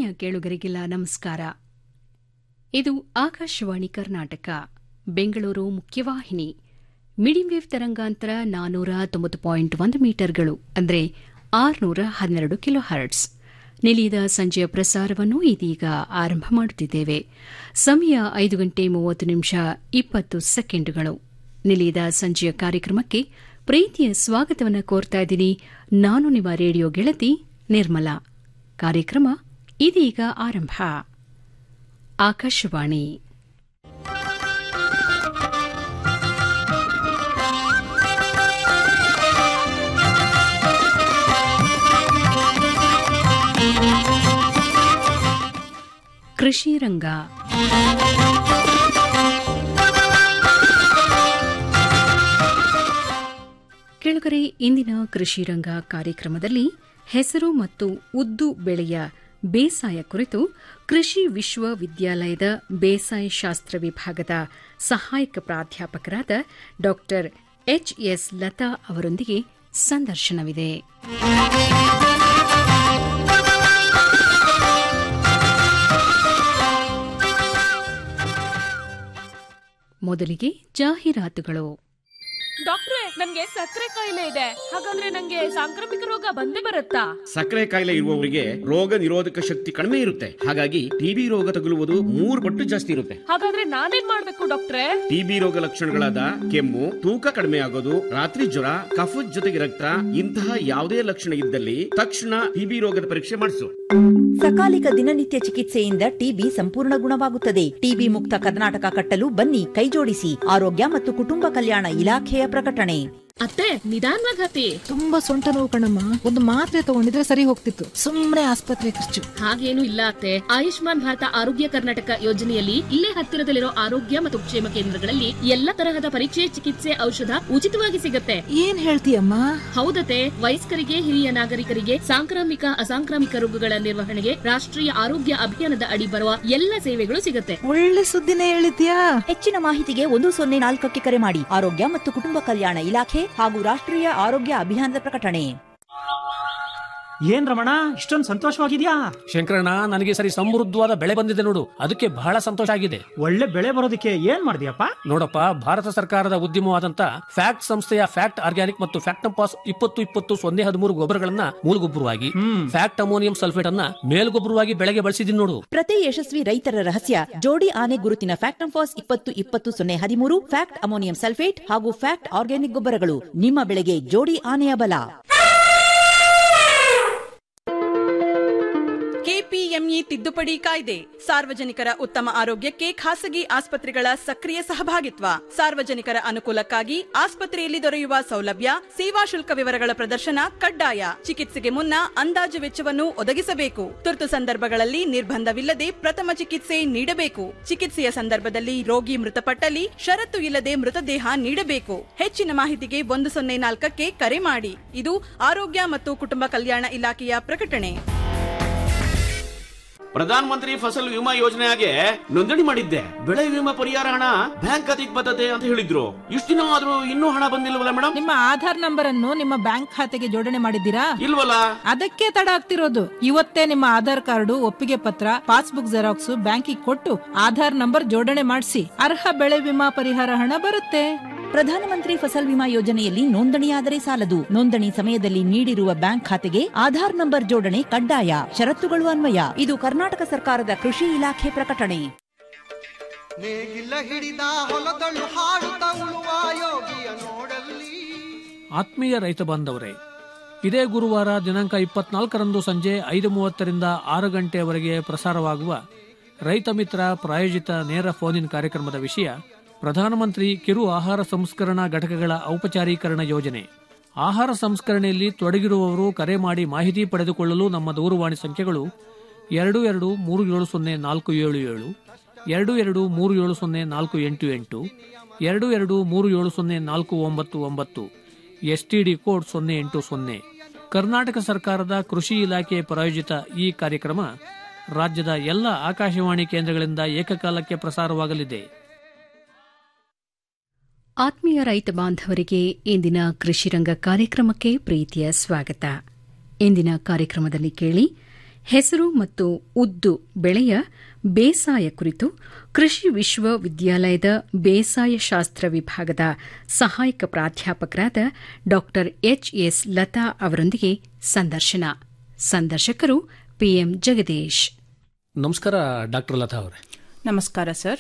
ಆತ್ಮೀಯ ಕೇಳುಗರಿಗೆಲ್ಲ ನಮಸ್ಕಾರ ಇದು ಆಕಾಶವಾಣಿ ಕರ್ನಾಟಕ ಬೆಂಗಳೂರು ಮುಖ್ಯವಾಹಿನಿ ಮೀಡಿಯಂ ವೇವ್ ತರಂಗಾಂತರ ನಾನೂರ ತೊಂಬತ್ತು ಪಾಯಿಂಟ್ ಒಂದು ಮೀಟರ್ಗಳು ಅಂದರೆ ಆರುನೂರ ಹನ್ನೆರಡು ಕಿಲೋ ಹರ್ಟ್ಸ್ ನಿಲಿಯದ ಸಂಜೆಯ ಪ್ರಸಾರವನ್ನು ಇದೀಗ ಆರಂಭ ಮಾಡುತ್ತಿದ್ದೇವೆ ಸಮಯ ಐದು ಗಂಟೆ ಮೂವತ್ತು ನಿಮಿಷ ಇಪ್ಪತ್ತು ಸೆಕೆಂಡುಗಳು ನಿಲಿಯದ ಸಂಜೆಯ ಕಾರ್ಯಕ್ರಮಕ್ಕೆ ಪ್ರೀತಿಯ ಸ್ವಾಗತವನ್ನು ಕೋರ್ತಾ ಇದ್ದೀನಿ ನಾನು ನಿಮ್ಮ ರೇಡಿಯೋ ಗೆಳತಿ ನಿರ್ಮಲಾ ಕಾರ್ಯಕ್ರಮ ಇದೀಗ ಆರಂಭ ಆಕಾಶವಾಣಿ ಕೃಷಿ ರಂಗ ಕೆಳಗರೆ ಇಂದಿನ ಕೃಷಿ ರಂಗ ಕಾರ್ಯಕ್ರಮದಲ್ಲಿ ಹೆಸರು ಮತ್ತು ಉದ್ದು ಬೆಳೆಯ ಬೇಸಾಯ ಕುರಿತು ಕೃಷಿ ವಿಶ್ವವಿದ್ಯಾಲಯದ ಬೇಸಾಯ ಶಾಸ್ತ್ರ ವಿಭಾಗದ ಸಹಾಯಕ ಪ್ರಾಧ್ಯಾಪಕರಾದ ಡಾ ಎಚ್ಎಸ್ ಲತಾ ಅವರೊಂದಿಗೆ ಸಂದರ್ಶನವಿದೆ ಮೊದಲಿಗೆ ಜಾಹೀರಾತುಗಳು ಡಾಕ್ಟ್ರೆ ನನ್ಗೆ ಸಕ್ಕರೆ ಕಾಯಿಲೆ ಇದೆ ಹಾಗಂದ್ರೆ ನಂಗೆ ಸಾಂಕ್ರಾಮಿಕ ರೋಗ ಬಂದೇ ಬರುತ್ತಾ ಸಕ್ಕರೆ ಕಾಯಿಲೆ ಇರುವವರಿಗೆ ರೋಗ ನಿರೋಧಕ ಶಕ್ತಿ ಕಡಿಮೆ ಇರುತ್ತೆ ಹಾಗಾಗಿ ಟಿಬಿ ರೋಗ ತಗುಲುವುದು ಮೂರು ಪಟ್ಟು ಜಾಸ್ತಿ ಇರುತ್ತೆ ಹಾಗಾದ್ರೆ ನಾನೇನ್ ಮಾಡ್ಬೇಕು ಡಾಕ್ಟ್ರೆ ಟಿಬಿ ರೋಗ ಲಕ್ಷಣಗಳಾದ ಕೆಮ್ಮು ತೂಕ ಕಡಿಮೆ ಆಗೋದು ರಾತ್ರಿ ಜ್ವರ ಕಫದ ಜೊತೆಗೆ ರಕ್ತ ಇಂತಹ ಯಾವುದೇ ಲಕ್ಷಣ ಇದ್ದಲ್ಲಿ ತಕ್ಷಣ ಟಿಬಿ ರೋಗದ ಪರೀಕ್ಷೆ ಮಾಡಿಸು ಸಕಾಲಿಕ ದಿನನಿತ್ಯ ಚಿಕಿತ್ಸೆಯಿಂದ ಟಿಬಿ ಸಂಪೂರ್ಣ ಗುಣವಾಗುತ್ತದೆ ಟಿಬಿ ಮುಕ್ತ ಕರ್ನಾಟಕ ಕಟ್ಟಲು ಬನ್ನಿ ಕೈಜೋಡಿಸಿ ಆರೋಗ್ಯ ಮತ್ತು ಕುಟುಂಬ ಕಲ್ಯಾಣ ಇಲಾಖೆಯ ಪ್ರಕಟಣೆ ಅತ್ತೆ ನಿಧಾನವಾಗಿ ಹತ್ತಿ ತುಂಬಾ ಸೊಂಟ ನೋವು ಕಣಮ್ಮ ಒಂದು ಮಾತ್ರೆ ತಗೊಂಡಿದ್ರೆ ಸರಿ ಹೋಗ್ತಿತ್ತು ಸುಮ್ನೆ ಆಸ್ಪತ್ರೆ ಖರ್ಚು ಹಾಗೇನು ಇಲ್ಲ ಅತ್ತೆ ಆಯುಷ್ಮಾನ್ ಭಾರತ ಆರೋಗ್ಯ ಕರ್ನಾಟಕ ಯೋಜನೆಯಲ್ಲಿ ಇಲ್ಲೇ ಹತ್ತಿರದಲ್ಲಿರೋ ಆರೋಗ್ಯ ಮತ್ತು ಕ್ಷೇಮ ಕೇಂದ್ರಗಳಲ್ಲಿ ಎಲ್ಲ ತರಹದ ಪರೀಕ್ಷೆ ಚಿಕಿತ್ಸೆ ಔಷಧ ಉಚಿತವಾಗಿ ಸಿಗತ್ತೆ ಏನ್ ಹೇಳ್ತೀಯಮ್ಮ ಹೌದತೆ ವಯಸ್ಕರಿಗೆ ಹಿರಿಯ ನಾಗರಿಕರಿಗೆ ಸಾಂಕ್ರಾಮಿಕ ಅಸಾಂಕ್ರಾಮಿಕ ರೋಗಗಳ ನಿರ್ವಹಣೆಗೆ ರಾಷ್ಟ್ರೀಯ ಆರೋಗ್ಯ ಅಭಿಯಾನದ ಅಡಿ ಬರುವ ಎಲ್ಲ ಸೇವೆಗಳು ಸಿಗತ್ತೆ ಒಳ್ಳೆ ಸುದ್ದಿನೇ ಹೇಳಿದ್ಯಾ ಹೆಚ್ಚಿನ ಮಾಹಿತಿಗೆ ಒಂದು ಸೊನ್ನೆ ನಾಲ್ಕಕ್ಕೆ ಕರೆ ಮಾಡಿ ಆರೋಗ್ಯ ಮತ್ತು ಕುಟುಂಬ ಕಲ್ಯಾಣ ಇಲಾಖೆ ಹಾಗೂ ರಾಷ್ಟ್ರೀಯ ಆರೋಗ್ಯ ಅಭಿಯಾನದ ಪ್ರಕಟಣೆ ಏನ್ ರಮಣ ಇಷ್ಟೊಂದು ಸಂತೋಷವಾಗಿದ್ಯಾ ಶಂಕರಣ್ಣ ನನಗೆ ಈ ಸರಿ ಸಮೃದ್ಧವಾದ ಬೆಳೆ ಬಂದಿದೆ ನೋಡು ಅದಕ್ಕೆ ಬಹಳ ಸಂತೋಷ ಆಗಿದೆ ಒಳ್ಳೆ ಬೆಳೆ ಬರೋದಕ್ಕೆ ಏನ್ ಮಾಡಿದ್ಯಪ್ಪ ನೋಡಪ್ಪ ಭಾರತ ಸರ್ಕಾರದ ಉದ್ಯಮವಾದಂತ ಫ್ಯಾಕ್ಟ್ ಸಂಸ್ಥೆಯ ಫ್ಯಾಕ್ಟ್ ಆರ್ಗ್ಯಾನಿಕ್ ಮತ್ತು ಫ್ಯಾಕ್ಟಂಪಾಸ್ ಇಪ್ಪತ್ತು ಇಪ್ಪತ್ತು ಸೊನ್ನೆ ಹದಿಮೂರು ಗೊಬ್ಬರಗಳನ್ನ ಮೂಲಗೊಬ್ಬರವಾಗಿ ಫ್ಯಾಕ್ಟ್ ಅಮೋನಿಯಂ ಸಲ್ಫೇಟ್ ಅನ್ನ ಮೇಲ್ಗೊಬ್ಬರವಾಗಿ ಬೆಳೆಗೆ ಬಳಸಿದೀನಿ ನೋಡು ಪ್ರತಿ ಯಶಸ್ವಿ ರೈತರ ರಹಸ್ಯ ಜೋಡಿ ಆನೆ ಗುರುತಿನ ಫ್ಯಾಕ್ಟ್ ಫಾಸ್ ಇಪ್ಪತ್ತು ಇಪ್ಪತ್ತು ಸೊನ್ನೆ ಹದಿಮೂರು ಫ್ಯಾಕ್ಟ್ ಅಮೋನಿಯಂ ಸಲ್ಫೇಟ್ ಹಾಗೂ ಫ್ಯಾಕ್ಟ್ ಆರ್ಗ್ಯಾನಿಕ್ ಗೊಬ್ಬರಗಳು ನಿಮ್ಮ ಬೆಳೆಗೆ ಜೋಡಿ ಆನೆಯ ಬಲ ಕೆಪಿಎಂಇ ತಿದ್ದುಪಡಿ ಕಾಯ್ದೆ ಸಾರ್ವಜನಿಕರ ಉತ್ತಮ ಆರೋಗ್ಯಕ್ಕೆ ಖಾಸಗಿ ಆಸ್ಪತ್ರೆಗಳ ಸಕ್ರಿಯ ಸಹಭಾಗಿತ್ವ ಸಾರ್ವಜನಿಕರ ಅನುಕೂಲಕ್ಕಾಗಿ ಆಸ್ಪತ್ರೆಯಲ್ಲಿ ದೊರೆಯುವ ಸೌಲಭ್ಯ ಸೇವಾ ಶುಲ್ಕ ವಿವರಗಳ ಪ್ರದರ್ಶನ ಕಡ್ಡಾಯ ಚಿಕಿತ್ಸೆಗೆ ಮುನ್ನ ಅಂದಾಜು ವೆಚ್ಚವನ್ನು ಒದಗಿಸಬೇಕು ತುರ್ತು ಸಂದರ್ಭಗಳಲ್ಲಿ ನಿರ್ಬಂಧವಿಲ್ಲದೆ ಪ್ರಥಮ ಚಿಕಿತ್ಸೆ ನೀಡಬೇಕು ಚಿಕಿತ್ಸೆಯ ಸಂದರ್ಭದಲ್ಲಿ ರೋಗಿ ಮೃತಪಟ್ಟಲ್ಲಿ ಷರತ್ತು ಇಲ್ಲದೆ ಮೃತದೇಹ ನೀಡಬೇಕು ಹೆಚ್ಚಿನ ಮಾಹಿತಿಗೆ ಒಂದು ಸೊನ್ನೆ ನಾಲ್ಕಕ್ಕೆ ಕರೆ ಮಾಡಿ ಇದು ಆರೋಗ್ಯ ಮತ್ತು ಕುಟುಂಬ ಕಲ್ಯಾಣ ಇಲಾಖೆಯ ಪ್ರಕಟಣೆ ಪ್ರಧಾನ ಮಂತ್ರಿ ಫಸಲ್ ವಿಮಾ ಯೋಜನೆಗೆ ನೋಂದಣಿ ಮಾಡಿದ್ದೆ ಬೆಳೆ ವಿಮಾ ಪರಿಹಾರ ಹಣ ಬ್ಯಾಂಕ್ ಖಾತೆಗೆ ಬರ್ತದೆ ಅಂತ ಹೇಳಿದ್ರು ಇಷ್ಟು ದಿನ ಆದ್ರೂ ಇನ್ನೂ ಹಣ ಬಂದಿಲ್ವಲ್ಲ ಮೇಡಮ್ ನಿಮ್ಮ ಆಧಾರ್ ನಂಬರ್ ಅನ್ನು ನಿಮ್ಮ ಬ್ಯಾಂಕ್ ಖಾತೆಗೆ ಜೋಡಣೆ ಮಾಡಿದ್ದೀರಾ ಇಲ್ವಲ್ಲ ಅದಕ್ಕೆ ತಡ ಆಗ್ತಿರೋದು ಇವತ್ತೇ ನಿಮ್ಮ ಆಧಾರ್ ಕಾರ್ಡು ಒಪ್ಪಿಗೆ ಪತ್ರ ಪಾಸ್ಬುಕ್ ಜೆರಾಕ್ಸ್ ಬ್ಯಾಂಕಿಗೆ ಕೊಟ್ಟು ಆಧಾರ್ ನಂಬರ್ ಜೋಡಣೆ ಮಾಡಿಸಿ ಅರ್ಹ ಬೆಳೆ ವಿಮಾ ಪರಿಹಾರ ಹಣ ಬರುತ್ತೆ ಪ್ರಧಾನಮಂತ್ರಿ ಫಸಲ್ ವಿಮಾ ಯೋಜನೆಯಲ್ಲಿ ನೋಂದಣಿಯಾದರೆ ಸಾಲದು ನೋಂದಣಿ ಸಮಯದಲ್ಲಿ ನೀಡಿರುವ ಬ್ಯಾಂಕ್ ಖಾತೆಗೆ ಆಧಾರ್ ನಂಬರ್ ಜೋಡಣೆ ಕಡ್ಡಾಯ ಷರತ್ತುಗಳು ಅನ್ವಯ ಇದು ಕರ್ನಾಟಕ ಸರ್ಕಾರದ ಕೃಷಿ ಇಲಾಖೆ ಪ್ರಕಟಣೆ ನೇಗಿಲ ಹಿಡಿದ ಹೊಲದಳು ಹಾಡುತ್ತ ಉಳುವ ಯೋಗಿಯ ನೋಡಲ್ಲಿ ಆತ್ಮೀಯ ರೈತ ಬಾಂಧವರೇ ಇದೇ ಗುರುವಾರ ದಿನಾಂಕ ಇಪ್ಪತ್ನಾಲ್ಕರಂದು ಸಂಜೆ ಐದು ಮೂವತ್ತರಿಂದ ಆರು ಗಂಟೆಯವರೆಗೆ ಪ್ರಸಾರವಾಗುವ ರೈತ ಮಿತ್ರ ಪ್ರಾಯೋಜಿತ ನೇರ ಫೋನ್ ಕಾರ್ಯಕ್ರಮದ ವಿಷಯ ಪ್ರಧಾನಮಂತ್ರಿ ಕಿರು ಆಹಾರ ಸಂಸ್ಕರಣಾ ಘಟಕಗಳ ಔಪಚಾರೀಕರಣ ಯೋಜನೆ ಆಹಾರ ಸಂಸ್ಕರಣೆಯಲ್ಲಿ ತೊಡಗಿರುವವರು ಕರೆ ಮಾಡಿ ಮಾಹಿತಿ ಪಡೆದುಕೊಳ್ಳಲು ನಮ್ಮ ದೂರವಾಣಿ ಸಂಖ್ಯೆಗಳು ಎರಡು ಎರಡು ಮೂರು ಏಳು ಸೊನ್ನೆ ನಾಲ್ಕು ಏಳು ಏಳು ಎರಡು ಎರಡು ಮೂರು ಏಳು ಸೊನ್ನೆ ನಾಲ್ಕು ಎಂಟು ಎಂಟು ಎರಡು ಎರಡು ಮೂರು ಏಳು ಸೊನ್ನೆ ನಾಲ್ಕು ಒಂಬತ್ತು ಒಂಬತ್ತು ಎಸ್ಟಿಡಿ ಕೋಡ್ ಸೊನ್ನೆ ಎಂಟು ಸೊನ್ನೆ ಕರ್ನಾಟಕ ಸರ್ಕಾರದ ಕೃಷಿ ಇಲಾಖೆ ಪ್ರಾಯೋಜಿತ ಈ ಕಾರ್ಯಕ್ರಮ ರಾಜ್ಯದ ಎಲ್ಲ ಆಕಾಶವಾಣಿ ಕೇಂದ್ರಗಳಿಂದ ಏಕಕಾಲಕ್ಕೆ ಪ್ರಸಾರವಾಗಲಿದೆ ಆತ್ಮೀಯ ರೈತ ಬಾಂಧವರಿಗೆ ಇಂದಿನ ಕೃಷಿರಂಗ ಕಾರ್ಯಕ್ರಮಕ್ಕೆ ಪ್ರೀತಿಯ ಸ್ವಾಗತ ಇಂದಿನ ಕಾರ್ಯಕ್ರಮದಲ್ಲಿ ಕೇಳಿ ಹೆಸರು ಮತ್ತು ಉದ್ದು ಬೆಳೆಯ ಬೇಸಾಯ ಕುರಿತು ಕೃಷಿ ವಿಶ್ವವಿದ್ಯಾಲಯದ ಬೇಸಾಯ ಶಾಸ್ತ್ರ ವಿಭಾಗದ ಸಹಾಯಕ ಪ್ರಾಧ್ಯಾಪಕರಾದ ಡಾ ಎಚ್ಎಸ್ ಲತಾ ಅವರೊಂದಿಗೆ ಸಂದರ್ಶನ ಸಂದರ್ಶಕರು ಪಿಎಂ ಜಗದೀಶ್ ನಮಸ್ಕಾರ ಡಾಕ್ಟರ್ ಲತಾ ಅವರೇ ನಮಸ್ಕಾರ ಸರ್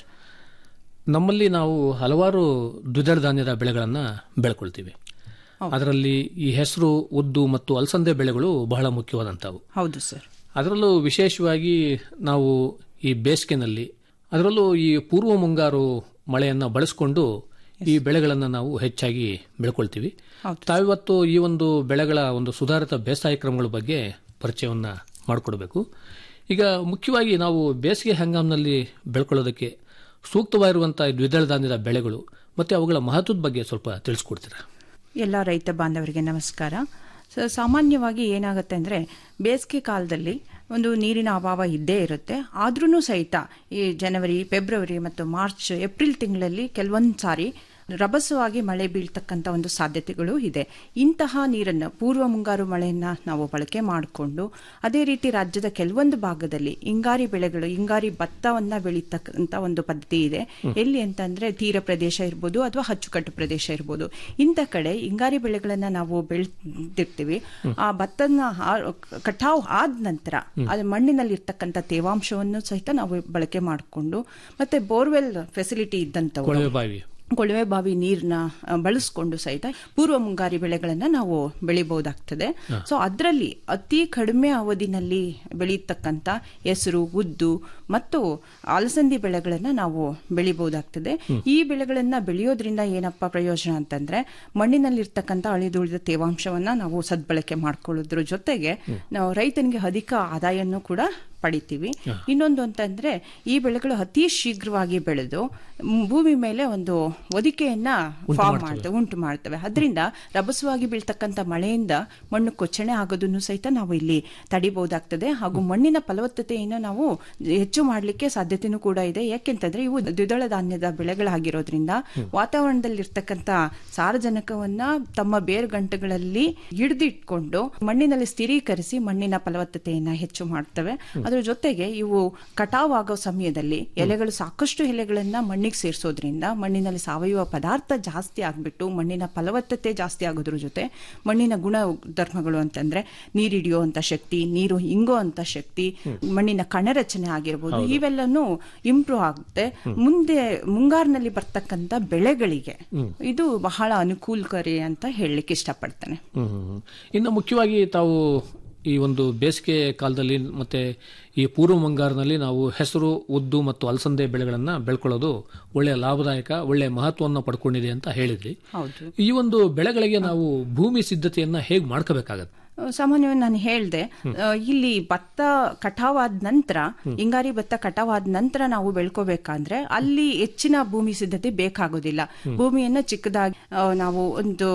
ನಮ್ಮಲ್ಲಿ ನಾವು ಹಲವಾರು ದ್ವಿದಳ ಧಾನ್ಯದ ಬೆಳೆಗಳನ್ನು ಬೆಳ್ಕೊಳ್ತೀವಿ ಅದರಲ್ಲಿ ಈ ಹೆಸರು ಉದ್ದು ಮತ್ತು ಅಲಸಂದೆ ಬೆಳೆಗಳು ಬಹಳ ಮುಖ್ಯವಾದಂಥವು ಹೌದು ಸರ್ ಅದರಲ್ಲೂ ವಿಶೇಷವಾಗಿ ನಾವು ಈ ಬೇಸಿಗೆನಲ್ಲಿ ಅದರಲ್ಲೂ ಈ ಪೂರ್ವ ಮುಂಗಾರು ಮಳೆಯನ್ನು ಬಳಸಿಕೊಂಡು ಈ ಬೆಳೆಗಳನ್ನು ನಾವು ಹೆಚ್ಚಾಗಿ ಬೆಳ್ಕೊಳ್ತೀವಿ ತಾವಿವತ್ತು ಈ ಒಂದು ಬೆಳೆಗಳ ಒಂದು ಸುಧಾರಿತ ಬೇಸಾಯ ಕ್ರಮಗಳ ಬಗ್ಗೆ ಪರಿಚಯವನ್ನ ಮಾಡಿಕೊಡ್ಬೇಕು ಈಗ ಮುಖ್ಯವಾಗಿ ನಾವು ಬೇಸಿಗೆ ಹಂಗಾಮಿನಲ್ಲಿ ಬೆಳ್ಕೊಳ್ಳೋದಕ್ಕೆ ಸೂಕ್ತವಾಗಿರುವಂತಹ ಈ ದ್ವಿದಳ ಧಾನ್ಯದ ಬೆಳೆಗಳು ಮತ್ತೆ ಅವುಗಳ ಮಹತ್ವದ ಬಗ್ಗೆ ಸ್ವಲ್ಪ ತಿಳಿಸ್ಕೊಡ್ತೀರಾ ಎಲ್ಲ ರೈತ ಬಾಂಧವರಿಗೆ ನಮಸ್ಕಾರ ಸೊ ಸಾಮಾನ್ಯವಾಗಿ ಏನಾಗುತ್ತೆ ಅಂದರೆ ಬೇಸಿಗೆ ಕಾಲದಲ್ಲಿ ಒಂದು ನೀರಿನ ಅಭಾವ ಇದ್ದೇ ಇರುತ್ತೆ ಆದ್ರೂ ಸಹಿತ ಈ ಜನವರಿ ಫೆಬ್ರವರಿ ಮತ್ತು ಮಾರ್ಚ್ ಏಪ್ರಿಲ್ ತಿಂಗಳಲ್ಲಿ ಕೆಲವೊಂದು ಸಾರಿ ರಭಸವಾಗಿ ಮಳೆ ಬೀಳ್ತಕ್ಕಂಥ ಒಂದು ಸಾಧ್ಯತೆಗಳು ಇದೆ ಇಂತಹ ನೀರನ್ನು ಪೂರ್ವ ಮುಂಗಾರು ಮಳೆಯನ್ನು ನಾವು ಬಳಕೆ ಮಾಡಿಕೊಂಡು ಅದೇ ರೀತಿ ರಾಜ್ಯದ ಕೆಲವೊಂದು ಭಾಗದಲ್ಲಿ ಹಿಂಗಾರಿ ಬೆಳೆಗಳು ಹಿಂಗಾರಿ ಭತ್ತವನ್ನು ಬೆಳೀತಕ್ಕಂಥ ಒಂದು ಪದ್ಧತಿ ಇದೆ ಎಲ್ಲಿ ಅಂತಂದ್ರೆ ತೀರ ಪ್ರದೇಶ ಇರ್ಬೋದು ಅಥವಾ ಅಚ್ಚುಕಟ್ಟು ಪ್ರದೇಶ ಇರ್ಬೋದು ಇಂಥ ಕಡೆ ಹಿಂಗಾರಿ ಬೆಳೆಗಳನ್ನು ನಾವು ಬೆಳೆದಿರ್ತೀವಿ ಆ ಭತ್ತನ ಕಟಾವ್ ಆದ ನಂತರ ಅದು ಮಣ್ಣಿನಲ್ಲಿ ಇರ್ತಕ್ಕಂಥ ತೇವಾಂಶವನ್ನು ಸಹಿತ ನಾವು ಬಳಕೆ ಮಾಡಿಕೊಂಡು ಮತ್ತೆ ಬೋರ್ವೆಲ್ ಫೆಸಿಲಿಟಿ ಇದ್ದಂಥವು ಕೊಳವೆ ಬಾವಿ ಕೊಳವೆ ಬಾವಿ ನೀರನ್ನ ಬಳಸ್ಕೊಂಡು ಸಹಿತ ಪೂರ್ವ ಮುಂಗಾರಿ ಬೆಳೆಗಳನ್ನ ನಾವು ಬೆಳಿಬಹುದಾಗ್ತದೆ ಸೊ ಅದರಲ್ಲಿ ಅತಿ ಕಡಿಮೆ ಅವಧಿನಲ್ಲಿ ಬೆಳೀತಕ್ಕಂಥ ಹೆಸರು ಉದ್ದು ಮತ್ತು ಅಲಸಂದಿ ಬೆಳೆಗಳನ್ನ ನಾವು ಬೆಳಿಬಹುದಾಗ್ತದೆ ಈ ಬೆಳೆಗಳನ್ನ ಬೆಳೆಯೋದ್ರಿಂದ ಏನಪ್ಪ ಪ್ರಯೋಜನ ಅಂತಂದ್ರೆ ಮಣ್ಣಿನಲ್ಲಿರ್ತಕ್ಕಂಥ ಅಳಿದುಳಿದ ತೇವಾಂಶವನ್ನ ನಾವು ಸದ್ಬಳಕೆ ಮಾಡ್ಕೊಳ್ಳೋದ್ರ ಜೊತೆಗೆ ನಾವು ರೈತನಿಗೆ ಅಧಿಕ ಆದಾಯನೂ ಕೂಡ ಪಡಿತೀವಿ ಇನ್ನೊಂದು ಅಂತಂದ್ರೆ ಈ ಬೆಳೆಗಳು ಅತಿ ಶೀಘ್ರವಾಗಿ ಬೆಳೆದು ಭೂಮಿ ಮೇಲೆ ಒಂದು ಒದಿಕೆಯನ್ನ ಫಾರ್ಮ್ ಮಾಡ್ತವೆ ಉಂಟು ಮಾಡ್ತವೆ ಅದರಿಂದ ರಭಸವಾಗಿ ಬೀಳ್ತಕ್ಕಂಥ ಮಳೆಯಿಂದ ಮಣ್ಣು ಕೊಚ್ಚಣೆ ಆಗೋದನ್ನು ಸಹಿತ ನಾವು ಇಲ್ಲಿ ತಡಿಬಹುದಾಗ್ತದೆ ಹಾಗೂ ಮಣ್ಣಿನ ಫಲವತ್ತತೆಯನ್ನು ನಾವು ಹೆಚ್ಚು ಮಾಡಲಿಕ್ಕೆ ಸಾಧ್ಯತೆನೂ ಕೂಡ ಇದೆ ಯಾಕೆಂತಂದ್ರೆ ಇವು ದ್ವಿದಳ ಧಾನ್ಯದ ಬೆಳೆಗಳಾಗಿರೋದ್ರಿಂದ ವಾತಾವರಣದಲ್ಲಿರ್ತಕ್ಕಂಥ ಸಾರಜನಕವನ್ನ ತಮ್ಮ ಬೇರು ಗಂಟೆಗಳಲ್ಲಿ ಹಿಡಿದಿಟ್ಕೊಂಡು ಮಣ್ಣಿನಲ್ಲಿ ಸ್ಥಿರೀಕರಿಸಿ ಮಣ್ಣಿನ ಫಲವತ್ತತೆಯನ್ನ ಹೆಚ್ಚು ಮಾಡ್ತವೆ ಅದರ ಜೊತೆಗೆ ಇವು ಕಟಾವ್ ಆಗೋ ಸಮಯದಲ್ಲಿ ಎಲೆಗಳು ಸಾಕಷ್ಟು ಎಲೆಗಳನ್ನ ಮಣ್ಣಿಗೆ ಸೇರಿಸೋದ್ರಿಂದ ಮಣ್ಣಿನಲ್ಲಿ ಸಾವಯವ ಪದಾರ್ಥ ಜಾಸ್ತಿ ಆಗ್ಬಿಟ್ಟು ಮಣ್ಣಿನ ಫಲವತ್ತತೆ ಜಾಸ್ತಿ ಆಗೋದ್ರ ಜೊತೆ ಮಣ್ಣಿನ ಗುಣ ಧರ್ಮಗಳು ಅಂತಂದ್ರೆ ನೀರಿಡಿಯುವಂತ ಶಕ್ತಿ ನೀರು ಹಿಂಗೋ ಅಂತ ಶಕ್ತಿ ಮಣ್ಣಿನ ಕಣರಚನೆ ಆಗಿರ್ಬೋದು ಇವೆಲ್ಲನೂ ಇಂಪ್ರೂವ್ ಆಗುತ್ತೆ ಮುಂದೆ ಮುಂಗಾರಿನಲ್ಲಿ ಬರ್ತಕ್ಕಂಥ ಬೆಳೆಗಳಿಗೆ ಇದು ಬಹಳ ಅನುಕೂಲಕಾರಿ ಅಂತ ಹೇಳಲಿಕ್ಕೆ ಇಷ್ಟಪಡ್ತೇನೆ ಇನ್ನು ಮುಖ್ಯವಾಗಿ ತಾವು ಈ ಒಂದು ಬೇಸಿಗೆ ಕಾಲದಲ್ಲಿ ಮತ್ತೆ ಈ ಪೂರ್ವ ಮುಂಗಾರಿನಲ್ಲಿ ನಾವು ಹೆಸರು ಉದ್ದು ಮತ್ತು ಅಲಸಂದೆ ಬೆಳೆಗಳನ್ನ ಬೆಳ್ಕೊಳ್ಳೋದು ಒಳ್ಳೆಯ ಲಾಭದಾಯಕ ಒಳ್ಳೆಯ ಮಹತ್ವವನ್ನು ಪಡ್ಕೊಂಡಿದೆ ಅಂತ ಹೇಳಿದ್ರಿ ಹೌದು ಈ ಒಂದು ಬೆಳೆಗಳಿಗೆ ನಾವು ಭೂಮಿ ಸಿದ್ಧತೆಯನ್ನ ಹೇಗೆ ಮಾಡ್ಕೋಬೇಕಾಗತ್ತೆ ಸಾಮಾನ್ಯವಾಗಿ ನಾನು ಹೇಳ್ದೆ ಇಲ್ಲಿ ಭತ್ತ ಕಟಾವಾದ ನಂತರ ಹಿಂಗಾರಿ ಭತ್ತ ಕಟಾವಾದ ನಂತರ ನಾವು ಬೆಳ್ಕೋಬೇಕಂದ್ರೆ ಅಲ್ಲಿ ಹೆಚ್ಚಿನ ಭೂಮಿ ಸಿದ್ಧತೆ ಬೇಕಾಗೋದಿಲ್ಲ ಭೂಮಿಯನ್ನ ಚಿಕ್ಕದಾಗಿ ನಾವು ಒಂದು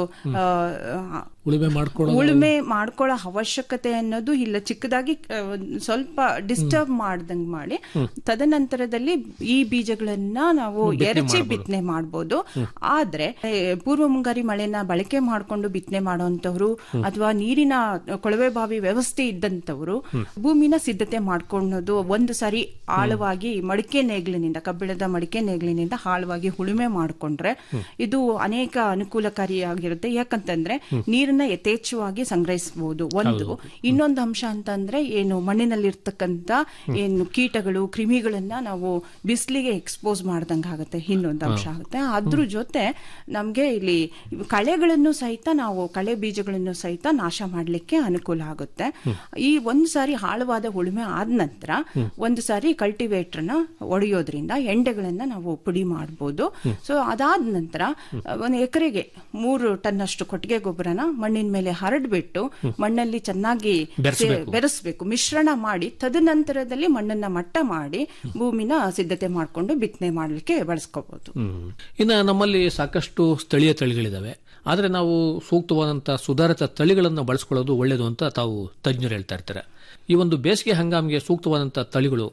ಉಳುಮೆ ಮಾಡ್ಕೊಳ್ಳೋ ಉಳುಮೆ ಮಾಡ್ಕೊಳ್ಳೋ ಅವಶ್ಯಕತೆ ಅನ್ನೋದು ಇಲ್ಲ ಚಿಕ್ಕದಾಗಿ ಸ್ವಲ್ಪ ಡಿಸ್ಟರ್ಬ್ ಮಾಡ್ದಂಗ್ ಮಾಡಿ ತದನಂತರದಲ್ಲಿ ಈ ಬೀಜಗಳನ್ನ ನಾವು ಎರಚಿ ಬಿತ್ತನೆ ಮಾಡ್ಬೋದು ಆದ್ರೆ ಪೂರ್ವ ಮುಂಗಾರಿ ಮಳೆನ ಬಳಕೆ ಮಾಡ್ಕೊಂಡು ಬಿತ್ತನೆ ಮಾಡುವಂತವ್ರು ಅಥವಾ ನೀರಿನ ಕೊಳವೆ ಬಾವಿ ವ್ಯವಸ್ಥೆ ಇದ್ದಂತವ್ರು ಭೂಮಿನ ಸಿದ್ಧತೆ ಮಾಡ್ಕೊಳ್ಳೋದು ಒಂದು ಸಾರಿ ಆಳವಾಗಿ ಮಡಿಕೆ ನೇಗ್ಲಿನಿಂದ ಕಬ್ಬಿಣದ ಮಡಿಕೆ ನೇಗ್ಲಿನಿಂದ ಆಳವಾಗಿ ಉಳುಮೆ ಮಾಡ್ಕೊಂಡ್ರೆ ಇದು ಅನೇಕ ಅನುಕೂಲಕಾರಿಯಾಗಿರುತ್ತೆ ಯಾಕಂತಂದ್ರೆ ನೀರನ್ನ ಯಥೇಚ್ಛವಾಗಿ ಸಂಗ್ರಹಿಸಬಹುದು ಒಂದು ಇನ್ನೊಂದು ಅಂಶ ಅಂತಂದ್ರೆ ಏನು ಮಣ್ಣಿನಲ್ಲಿರ್ತಕ್ಕಂಥ ಏನು ಕೀಟಗಳು ಕ್ರಿಮಿಗಳನ್ನ ನಾವು ಬಿಸಿಲಿಗೆ ಎಕ್ಸ್ಪೋಸ್ ಮಾಡ್ದಂಗೆ ಆಗುತ್ತೆ ಇನ್ನೊಂದು ಅಂಶ ಆಗುತ್ತೆ ಅದ್ರ ಜೊತೆ ನಮ್ಗೆ ಇಲ್ಲಿ ಕಳೆಗಳನ್ನು ಸಹಿತ ನಾವು ಕಳೆ ಬೀಜಗಳನ್ನು ಸಹಿತ ನಾಶ ಮಾಡ್ಲಿಕ್ಕೆ ಅನುಕೂಲ ಆಗುತ್ತೆ ಈ ಒಂದ್ ಸಾರಿ ಆಳವಾದ ಉಳುಮೆ ಆದ ನಂತರ ಒಂದು ಸಾರಿ ಕಲ್ಟಿವೇಟರ್ನ ಒಡೆಯೋದ್ರಿಂದ ಎಂಡೆಗಳನ್ನ ನಾವು ಪುಡಿ ಮಾಡಬಹುದು ಸೊ ಅದಾದ ನಂತರ ಒಂದು ಎಕರೆಗೆ ಮೂರು ಟನ್ ಅಷ್ಟು ಕೊಟ್ಟಿಗೆ ಗೊಬ್ಬರನ ಮಣ್ಣಿನ ಮೇಲೆ ಹರಡ್ಬಿಟ್ಟು ಮಣ್ಣಲ್ಲಿ ಚೆನ್ನಾಗಿ ಬೆರೆಸ್ಬೇಕು ಮಿಶ್ರಣ ಮಾಡಿ ತದನಂತರದಲ್ಲಿ ಮಣ್ಣನ್ನ ಮಟ್ಟ ಮಾಡಿ ಭೂಮಿನ ಸಿದ್ಧತೆ ಮಾಡಿಕೊಂಡು ಬಿತ್ತನೆ ಮಾಡ್ಲಿಕ್ಕೆ ಬಳಸ್ಕೋಬಹುದು ಇನ್ನು ನಮ್ಮಲ್ಲಿ ಸಾಕಷ್ಟು ಸ್ಥಳೀಯ ತಳಿಗಳಿದಾವೆ ಆದರೆ ನಾವು ಸೂಕ್ತವಾದಂತಹ ಸುಧಾರಿತ ತಳಿಗಳನ್ನು ಬಳಸ್ಕೊಳ್ಳೋದು ಒಳ್ಳೆಯದು ಅಂತ ತಾವು ತಜ್ಞರು ಹೇಳ್ತಾ ಇರ್ತಾರೆ ಈ ಒಂದು ಬೇಸಿಗೆ ಹಂಗಾಮಿಗೆ ಸೂಕ್ತವಾದಂತಹ ತಳಿಗಳು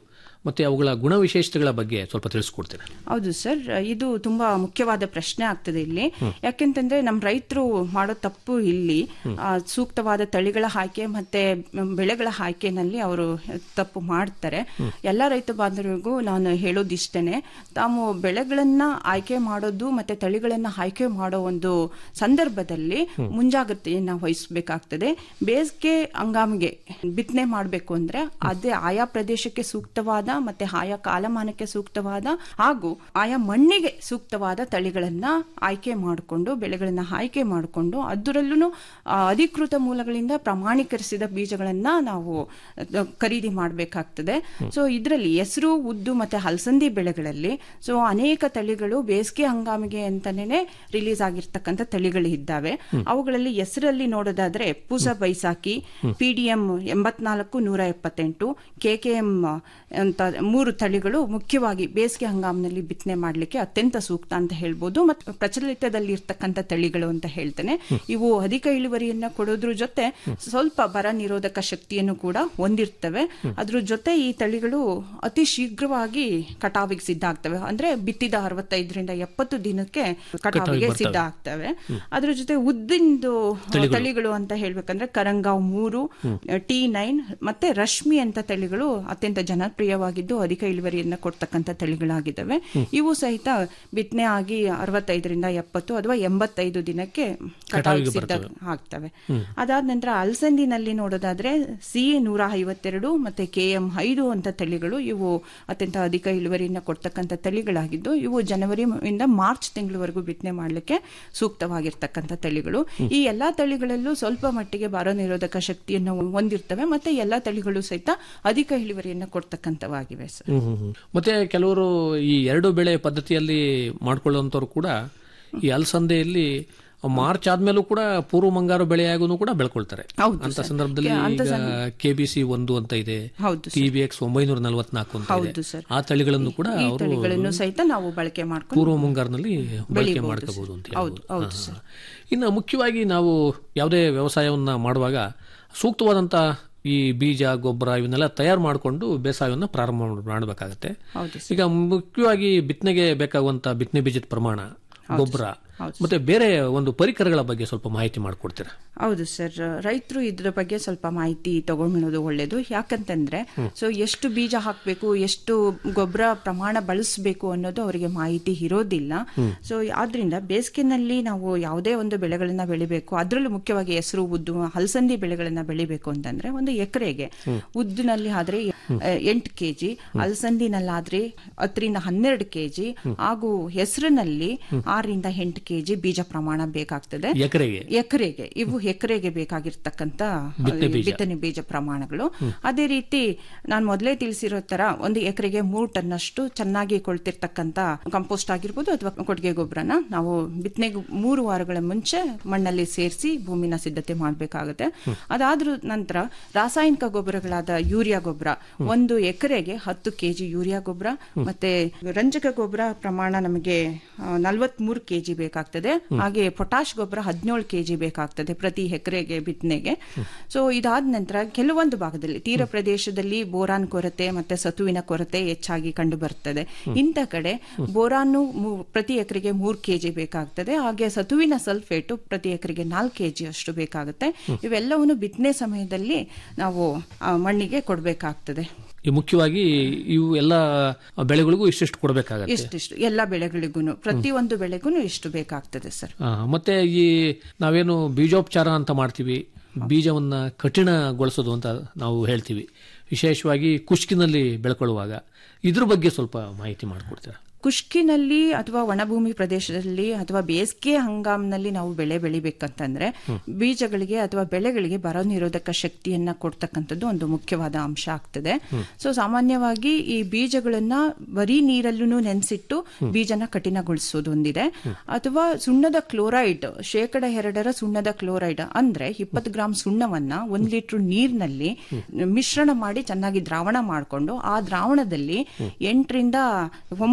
ಮತ್ತೆ ಅವುಗಳ ಗುಣವಿಶೇಷತೆಗಳ ಬಗ್ಗೆ ಸ್ವಲ್ಪ ತಿಳಿಸ್ಕೊಡ್ತೀರಾ ಹೌದು ಸರ್ ಇದು ತುಂಬಾ ಮುಖ್ಯವಾದ ಪ್ರಶ್ನೆ ಆಗ್ತದೆ ಇಲ್ಲಿ ಯಾಕೆಂತಂದ್ರೆ ನಮ್ಮ ರೈತರು ಮಾಡೋ ತಪ್ಪು ಇಲ್ಲಿ ಆ, ಸೂಕ್ತವಾದ ತಳಿಗಳ ಆಯ್ಕೆ ಮತ್ತೆ ಬೆಳೆಗಳ ಆಯ್ಕೆನಲ್ಲಿ ಅವರು ತಪ್ಪು ಮಾಡ್ತಾರೆ ಎಲ್ಲ ರೈತ ಬಾಂಧವರಿಗೂ ನಾನು ಹೇಳೋದಿಷ್ಟೇನೆ ತಾವು ಬೆಳೆಗಳನ್ನ ಆಯ್ಕೆ ಮಾಡೋದು ಮತ್ತೆ ತಳಿಗಳನ್ನ ಆಯ್ಕೆ ಮಾಡೋ ಒಂದು ಸಂದರ್ಭದಲ್ಲಿ ಮುಂಜಾಗ್ರತೆಯನ್ನ ವಹಿಸಬೇಕಾಗ್ತದೆ ಬೇಸಿಗೆ ಹಂಗಾಮಿಗೆ ಬಿತ್ತನೆ ಮಾಡಬೇಕು ಅಂದ್ರೆ ಅದೇ ಆಯಾ ಪ್ರದೇಶಕ್ಕೆ ಸೂಕ್ತವಾದ ಮತ್ತೆ ಆಯಾ ಕಾಲಮಾನಕ್ಕೆ ಸೂಕ್ತವಾದ ಹಾಗೂ ಆಯಾ ಮಣ್ಣಿಗೆ ಸೂಕ್ತವಾದ ತಳಿಗಳನ್ನ ಆಯ್ಕೆ ಮಾಡಿಕೊಂಡು ಬೆಳೆಗಳನ್ನ ಆಯ್ಕೆ ಮಾಡಿಕೊಂಡು ಅದರಲ್ಲೂ ಅಧಿಕೃತ ಮೂಲಗಳಿಂದ ಪ್ರಮಾಣೀಕರಿಸಿದ ಬೀಜಗಳನ್ನ ನಾವು ಅಹ್, ಖರೀದಿ ಮಾಡಬೇಕಾಗ್ತದೆ ಸೊ ಇದರಲ್ಲಿ ಹೆಸರು ಉದ್ದು ಮತ್ತೆ ಹಲಸಂದಿ ಬೆಳೆಗಳಲ್ಲಿ ಸೊ ಅನೇಕ ತಳಿಗಳು ಬೇಸಿಗೆ ಹಂಗಾಮಿಗೆ ಅಂತಾನೆ ರಿಲೀಸ್ ಆಗಿರ್ತಕ್ಕಂಥ ತಳಿಗಳು ಇದ್ದಾವೆ ಅವುಗಳಲ್ಲಿ ಹೆಸರಲ್ಲಿ ನೋಡೋದಾದ್ರೆ ಪೂಸ ಬೈಸಾಕಿ ಪಿಡಿಎಂ ಎಂಬತ್ನಾಲ್ಕು ನೂರ ಎಪ್ಪತ್ತೆಂಟು ಕೆಕೆಎಂ ಅಂತ ಮೂರು ತಳಿಗಳು ಮುಖ್ಯವಾಗಿ ಬೇಸಿಗೆ ಹಂಗಾಮಿನಲ್ಲಿ ಬಿತ್ತನೆ ಮಾಡಲಿಕ್ಕೆ ಅತ್ಯಂತ ಸೂಕ್ತ ಅಂತ ಹೇಳ್ಬೋದು ಮತ್ತು ಪ್ರಚಲಿತದಲ್ಲಿ ಇರ್ತಕ್ಕಂಥ ತಳಿಗಳು ಅಂತ ಹೇಳ್ತೇನೆ ಇವು ಅಧಿಕ ಇಳುವರಿಯನ್ನ ಕೊಡೋದ್ರ ಜೊತೆ ಸ್ವಲ್ಪ ಬರ ನಿರೋಧಕ ಶಕ್ತಿಯನ್ನು ಕೂಡ ಹೊಂದಿರ್ತವೆ ಅದ್ರ ಜೊತೆ ಈ ತಳಿಗಳು ಅತಿ ಶೀಘ್ರವಾಗಿ ಕಟಾವಿಗೆ ಸಿದ್ಧ ಆಗ್ತವೆ ಅಂದ್ರೆ ಬಿತ್ತಿದ ಅರವತ್ತೈದರಿಂದ ಎಪ್ಪತ್ತು ದಿನಕ್ಕೆ ಕಟಾವಿಗೆ ಬರ್ತವೆ. ಸಿದ್ಧ ಆಗ್ತವೆ ಅದ್ರ ಜೊತೆ ಉದ್ದಿಂದು ತಳಿಗಳು ಅಂತ ಹೇಳ್ಬೇಕಂದ್ರೆ ಕರಂಗಾವ್ ಮೂರು ಟಿ ನೈನ್ ಮತ್ತೆ ರಶ್ಮಿ ಅಂತ ತಳಿಗಳು ಅತ್ಯಂತ ಜನಪ್ರಿಯವಾಗಿದ್ದು ಅಧಿಕ ಇಳುವರಿಯನ್ನ ಕೊಡ್ತಕ್ಕಂಥ ತಳಿಗಳಾಗಿದ್ದಾವೆ ಇವು ಸಹಿತ ಬಿತ್ತನೆ ಆಗಿ ಅರವತ್ತೈದರಿಂದ ಎಪ್ಪತ್ತು ಅಥವಾ ಎಂಬತ್ತೈದು ದಿನಕ್ಕೆ ಕಟಾವಿಗೆ ಸಿದ್ಧ ಆಗ್ತವೆ ಅದಾದ ನಂತರ ಅಲಸಂದಿನಲ್ಲಿ ನೋಡೋದಾದ್ರೆ ಸಿ ನೂರ ಐವತ್ತೆರಡು ಮತ್ತೆ ಕೆ ಎಂ ಐದು ಅಂತ ತಳಿಗಳು ಇವು ಅತ್ಯಂತ ಅಧಿಕ ಇಳುವರಿಯನ್ನ ಕೊಡ್ತಕ್ಕಂಥ ತಳಿಗಳಾಗಿದ್ದು ಇವು ಜನವರಿ ಇಂದ ಮಾರ್ಚ್ ತಿಂಗಳವರೆಗೂ ಬಿತ್ತನೆ ಮಾಡಲಿಕ್ಕೆ ಸೂಕ್ತವಾಗಿರ್ತಕ್ಕಂಥ ತಳಿಗಳು ಈ ಎಲ್ಲಾ ತಳಿಗಳಲ್ಲೂ ಸ್ವಲ್ಪ ಮಟ್ಟಿಗೆ ಬರ ನಿರೋಧಕ ಶಕ್ತಿಯನ್ನು ಹೊಂದಿರ್ತವೆ ಮತ್ತೆ ಎಲ್ಲಾ ತಳಿಗಳು ಸಹಿತ ಅಧಿಕ ಇಳುವರಿಯನ್ನ ಕೊಡ್ತಕ್ಕಂಥವಾಗಿವೆ ಸರ್ ಹ್ಮ್, ಹ್ಮ್, ಹ್ಮ್. ಮತ್ತೆ ಕೆಲವರು ಈ ಎರಡು ಬೆಳೆ ಪದ್ಧತಿಯಲ್ಲಿ ಮಾಡ್ಕೊಳ್ಳುವಂತವ್ರು ಕೂಡ ಈ ಅಲಸಂದೆಯಲ್ಲಿ ಮಾರ್ಚ್ ಆದ್ಮೇಲೂ ಕೂಡ ಪೂರ್ವ ಮುಂಗಾರು ಬೆಳೆಯಾಗೂ ಕೂಡ ಬೆಳ್ಕೊಳ್ತಾರೆ ಹೌದು ಅಂತ ಸರ್. ಸಂದರ್ಭದಲ್ಲಿ ಅಂತ ಈಗ ಸಂದ- ಕೆಬಿಸಿ ಒಂದು ಅಂತ ಇದೆ ಹೌದು ಟಿ ಬಿ ಎಕ್ಸ್ ಒಂಬೈನೂರ ನಲವತ್ನಾಲ್ಕು ಅಂತ ಇದೆ ಹೌದು ಸರ್. ಆ ತಳಿಗಳನ್ನು ಕೂಡ ಈ ಅವರು ತಳಿಗಳನ್ನು ಸಹಿತ ನಾವು ಬಳಕೆ ಮಾಡ್ಕೊಂಡು ಪೂರ್ವ ಮುಂಗಾರಿನಲ್ಲಿ ಬಳಕೆ ಬೆಳಿಬಹುದು ಮಾಡ್ಕೋಬಹುದು ಅಂತ ಸರ್. ಹೌದು, ಹೇಳ್ಬೋದು. ಹೌದು ಹಾ, ಸರ್. ಹಾ. ಇನ್ನು ಮುಖ್ಯವಾಗಿ ನಾವು ಯಾವುದೇ ವ್ಯವಸಾಯವನ್ನ ಮಾಡುವಾಗ ಸೂಕ್ತವಾದಂತ ಈ ಬೀಜ ಗೊಬ್ಬರ ಇವನ್ನೆಲ್ಲ ತಯಾರು ಮಾಡಿಕೊಂಡು ಬೇಸಾಯವನ್ನ ಪ್ರಾರಂಭ ಮಾಡಬೇಕಾಗತ್ತೆ ಹೌದು ಈಗ ಮುಖ್ಯವಾಗಿ ಬಿತ್ತನೆಗೆ ಬೇಕಾಗುವಂತ ಬಿತ್ತನೆ ಬೀಜದ ಪ್ರಮಾಣ ಗೊಬ್ಬರ ಮತ್ತೆ ಬೇರೆ ಒಂದು ಪರಿಕರಗಳ ಬಗ್ಗೆ ಸ್ವಲ್ಪ ಮಾಹಿತಿ ಮಾಡಿಕೊಡ್ತೀರಾ ಹೌದು ಸರ್ ರೈತರು ಇದ್ರ ಬಗ್ಗೆ ಸ್ವಲ್ಪ ಮಾಹಿತಿ ತಗೊಂಡ್ಬಿಡೋದು ಒಳ್ಳೇದು ಯಾಕಂತಂದ್ರೆ ಸೊ ಎಷ್ಟು ಬೀಜ ಹಾಕಬೇಕು ಎಷ್ಟು ಗೊಬ್ಬರ ಪ್ರಮಾಣ ಬಳಸಬೇಕು ಅನ್ನೋದು ಅವರಿಗೆ ಮಾಹಿತಿ ಇರೋದಿಲ್ಲ ಸೊ ಆದ್ರಿಂದ ಬೇಸಿಗೆನಲ್ಲಿ ನಾವು ಯಾವುದೇ ಒಂದು ಬೆಳೆಗಳನ್ನ ಬೆಳಿಬೇಕು ಅದರಲ್ಲೂ ಮುಖ್ಯವಾಗಿ ಹೆಸರು ಉದ್ದು ಹಲಸಂದಿ ಬೆಳೆಗಳನ್ನ ಬೆಳಿಬೇಕು ಅಂತಂದ್ರೆ ಒಂದು ಎಕರೆಗೆ ಉದ್ದಿನಲ್ಲಿ ಆದ್ರೆ ಎಂಟು ಕೆಜಿ ಅಲಸಂದಿನಲ್ಲಾದ್ರೆ ಹತ್ತರಿಂದ ಹನ್ನೆರಡು ಕೆಜಿ ಹಾಗೂ ಹೆಸರಿನಲ್ಲಿ ಆರರಿಂದ ಎಂಟು ಕೆಜಿ ಬೀಜ ಪ್ರಮಾಣ ಬೇಕಾಗ್ತದೆ ಎಕರೆಗೆ ಎಕರೆಗೆ ಇವು ಎಕರೆಗೆ ಬೇಕಾಗಿರ್ತಕ್ಕಂತ ಬಿತ್ತನೆ ಬೀಜ. ಬಿತ್ತನೆ ಬೀಜ ಪ್ರಮಾಣಗಳು ಅದೇ ರೀತಿ ನಾನು ಮೊದಲೇ ತಿಳಿಸಿರೋ ತರ ಒಂದು ಎಕರೆಗೆ ಮೂರು ಟನ್ನಷ್ಟು ಚೆನ್ನಾಗಿ ಕೊಳ್ತಿರ್ತಕ್ಕಂತ ಕಂಪೋಸ್ಟ್ ಆಗಿರ್ಬೋದು ಅಥವಾ ಕೊಟ್ಟಿಗೆ ಗೊಬ್ಬರನ ನಾವು ಬಿತ್ತನೆಗೆ ಮೂರು ವಾರಗಳ ಮುಂಚೆ ಮಣ್ಣಲ್ಲಿ ಸೇರಿಸಿ ಭೂಮಿನ ಸಿದ್ಧತೆ ಮಾಡಬೇಕಾಗುತ್ತೆ ಅದಾದ್ರ ನಂತರ ರಾಸಾಯನಿಕ ಗೊಬ್ಬರಗಳಾದ ಯೂರಿಯಾ ಗೊಬ್ಬರ ಒಂದು ಎಕರೆಗೆ ಹತ್ತು ಕೆಜಿ ಯೂರಿಯಾ ಗೊಬ್ಬರ ಮತ್ತೆ ರಂಜಕ ಗೊಬ್ಬರ ಪ್ರಮಾಣ ನಮಗೆ ನಲವತ್ಮೂರು ಕೆಜಿ ಬೇಕಾಗ್ತದೆ ಹಾಗೆ ಪೊಟಾಶ್ ಗೊಬ್ಬರ ಹದಿನೇಳು ಕೆಜಿ ಬೇಕಾಗ್ತದೆ ಪ್ರತಿ ಎಕರೆಗೆ ಬಿತ್ತನೆಗೆ ಸೊ ಇದಾದ ನಂತರ ಕೆಲವೊಂದು ಭಾಗದಲ್ಲಿ ತೀರ ಪ್ರದೇಶದಲ್ಲಿ ಬೋರಾನ್ ಕೊರತೆ ಮತ್ತೆ ಸತುವಿನ ಕೊರತೆ ಹೆಚ್ಚಾಗಿ ಕಂಡು ಬರ್ತದೆ ಇಂಥ ಕಡೆ ಬೋರಾನು ಮೂ- ಪ್ರತಿ ಎಕರೆಗೆ ಮೂರು ಕೆಜಿ ಬೇಕಾಗ್ತದೆ ಹಾಗೆ ಸತುವಿನ ಸಲ್ಫೇಟು ಪ್ರತಿ ಎಕರೆಗೆ ನಾಲ್ಕು ಕೆಜಿ ಅಷ್ಟು ಬೇಕಾಗುತ್ತೆ ಇವೆಲ್ಲವನ್ನು ಬಿತ್ತನೆ ಸಮಯದಲ್ಲಿ ನಾವು ಆ, ಮಣ್ಣಿಗೆ ಕೊಡಬೇಕಾಗ್ತದೆ ಈ ಮುಖ್ಯವಾಗಿ ಇವು ಎಲ್ಲ ಬೆಳೆಗಳಿಗೂ ಇಷ್ಟಿಷ್ಟು ಕೊಡಬೇಕಾಗತ್ತೆ ಇಷ್ಟಿಷ್ಟು ಎಲ್ಲ ಬೆಳೆಗಳಿಗೂ ಪ್ರತಿಯೊಂದು ಬೆಳೆಗೂ ಇಷ್ಟು ಬೇಕಾಗ್ತದೆ ಸರ್ ಆ, ಮತ್ತೆ ಈ ನಾವೇನು ಬೀಜೋಪಚಾರ ಅಂತ ಮಾಡ್ತೀವಿ ಬೀಜವನ್ನ ಕಠಿಣಗೊಳಿಸೋದು ಅಂತ ನಾವು ಹೇಳ್ತೀವಿ ವಿಶೇಷವಾಗಿ ಕುಷ್ಕಿನಲ್ಲಿ ಬೆಳ್ಕೊಳ್ಳುವಾಗ ಇದ್ರ ಬಗ್ಗೆ ಸ್ವಲ್ಪ ಮಾಹಿತಿ ಮಾಡಿಕೊಡ್ತೀರಾ ಕುಷ್ಕಿನಲ್ಲಿ ಅಥವಾ ಒಣಭೂಮಿ ಪ್ರದೇಶದಲ್ಲಿ ಅಥವಾ ಬೇಸಿಗೆ ಹಂಗಾಮ್ನಲ್ಲಿ ನಾವು ಬೆಳೆ ಬೆಳಿಬೇಕಂತಂದ್ರೆ ಬೀಜಗಳಿಗೆ ಅಥವಾ ಬೆಳೆಗಳಿಗೆ ಬರ ನಿರೋಧಕ ಶಕ್ತಿಯನ್ನ ಕೊಡ್ತಕ್ಕಂಥದ್ದು ಒಂದು ಮುಖ್ಯವಾದ ಅಂಶ ಆಗ್ತದೆ ಸೊ ಸಾಮಾನ್ಯವಾಗಿ ಈ ಬೀಜಗಳನ್ನ ಬರೀ ನೀರಲ್ಲೂ ನೆನೆಸಿಟ್ಟು ಬೀಜನ ಕಠಿಣಗೊಳಿಸೋದು ಒಂದಿದೆ ಅಥವಾ ಸುಣ್ಣದ ಕ್ಲೋರೈಡ್ ಶೇಕಡ ಎರಡರ ಸುಣ್ಣದ ಕ್ಲೋರೈಡ್ ಅಂದ್ರೆ ಇಪ್ಪತ್ತು ಗ್ರಾಂ ಸುಣ್ಣವನ್ನ ಒಂದ್ ಲೀಟರ್ ನೀರಿನಲ್ಲಿ ಮಿಶ್ರಣ ಮಾಡಿ ಚೆನ್ನಾಗಿ ದ್ರಾವಣ ಮಾಡಿಕೊಂಡು ಆ ದ್ರಾವಣದಲ್ಲಿ ಎಂಟರಿಂದ ಒಂಬತ್ತು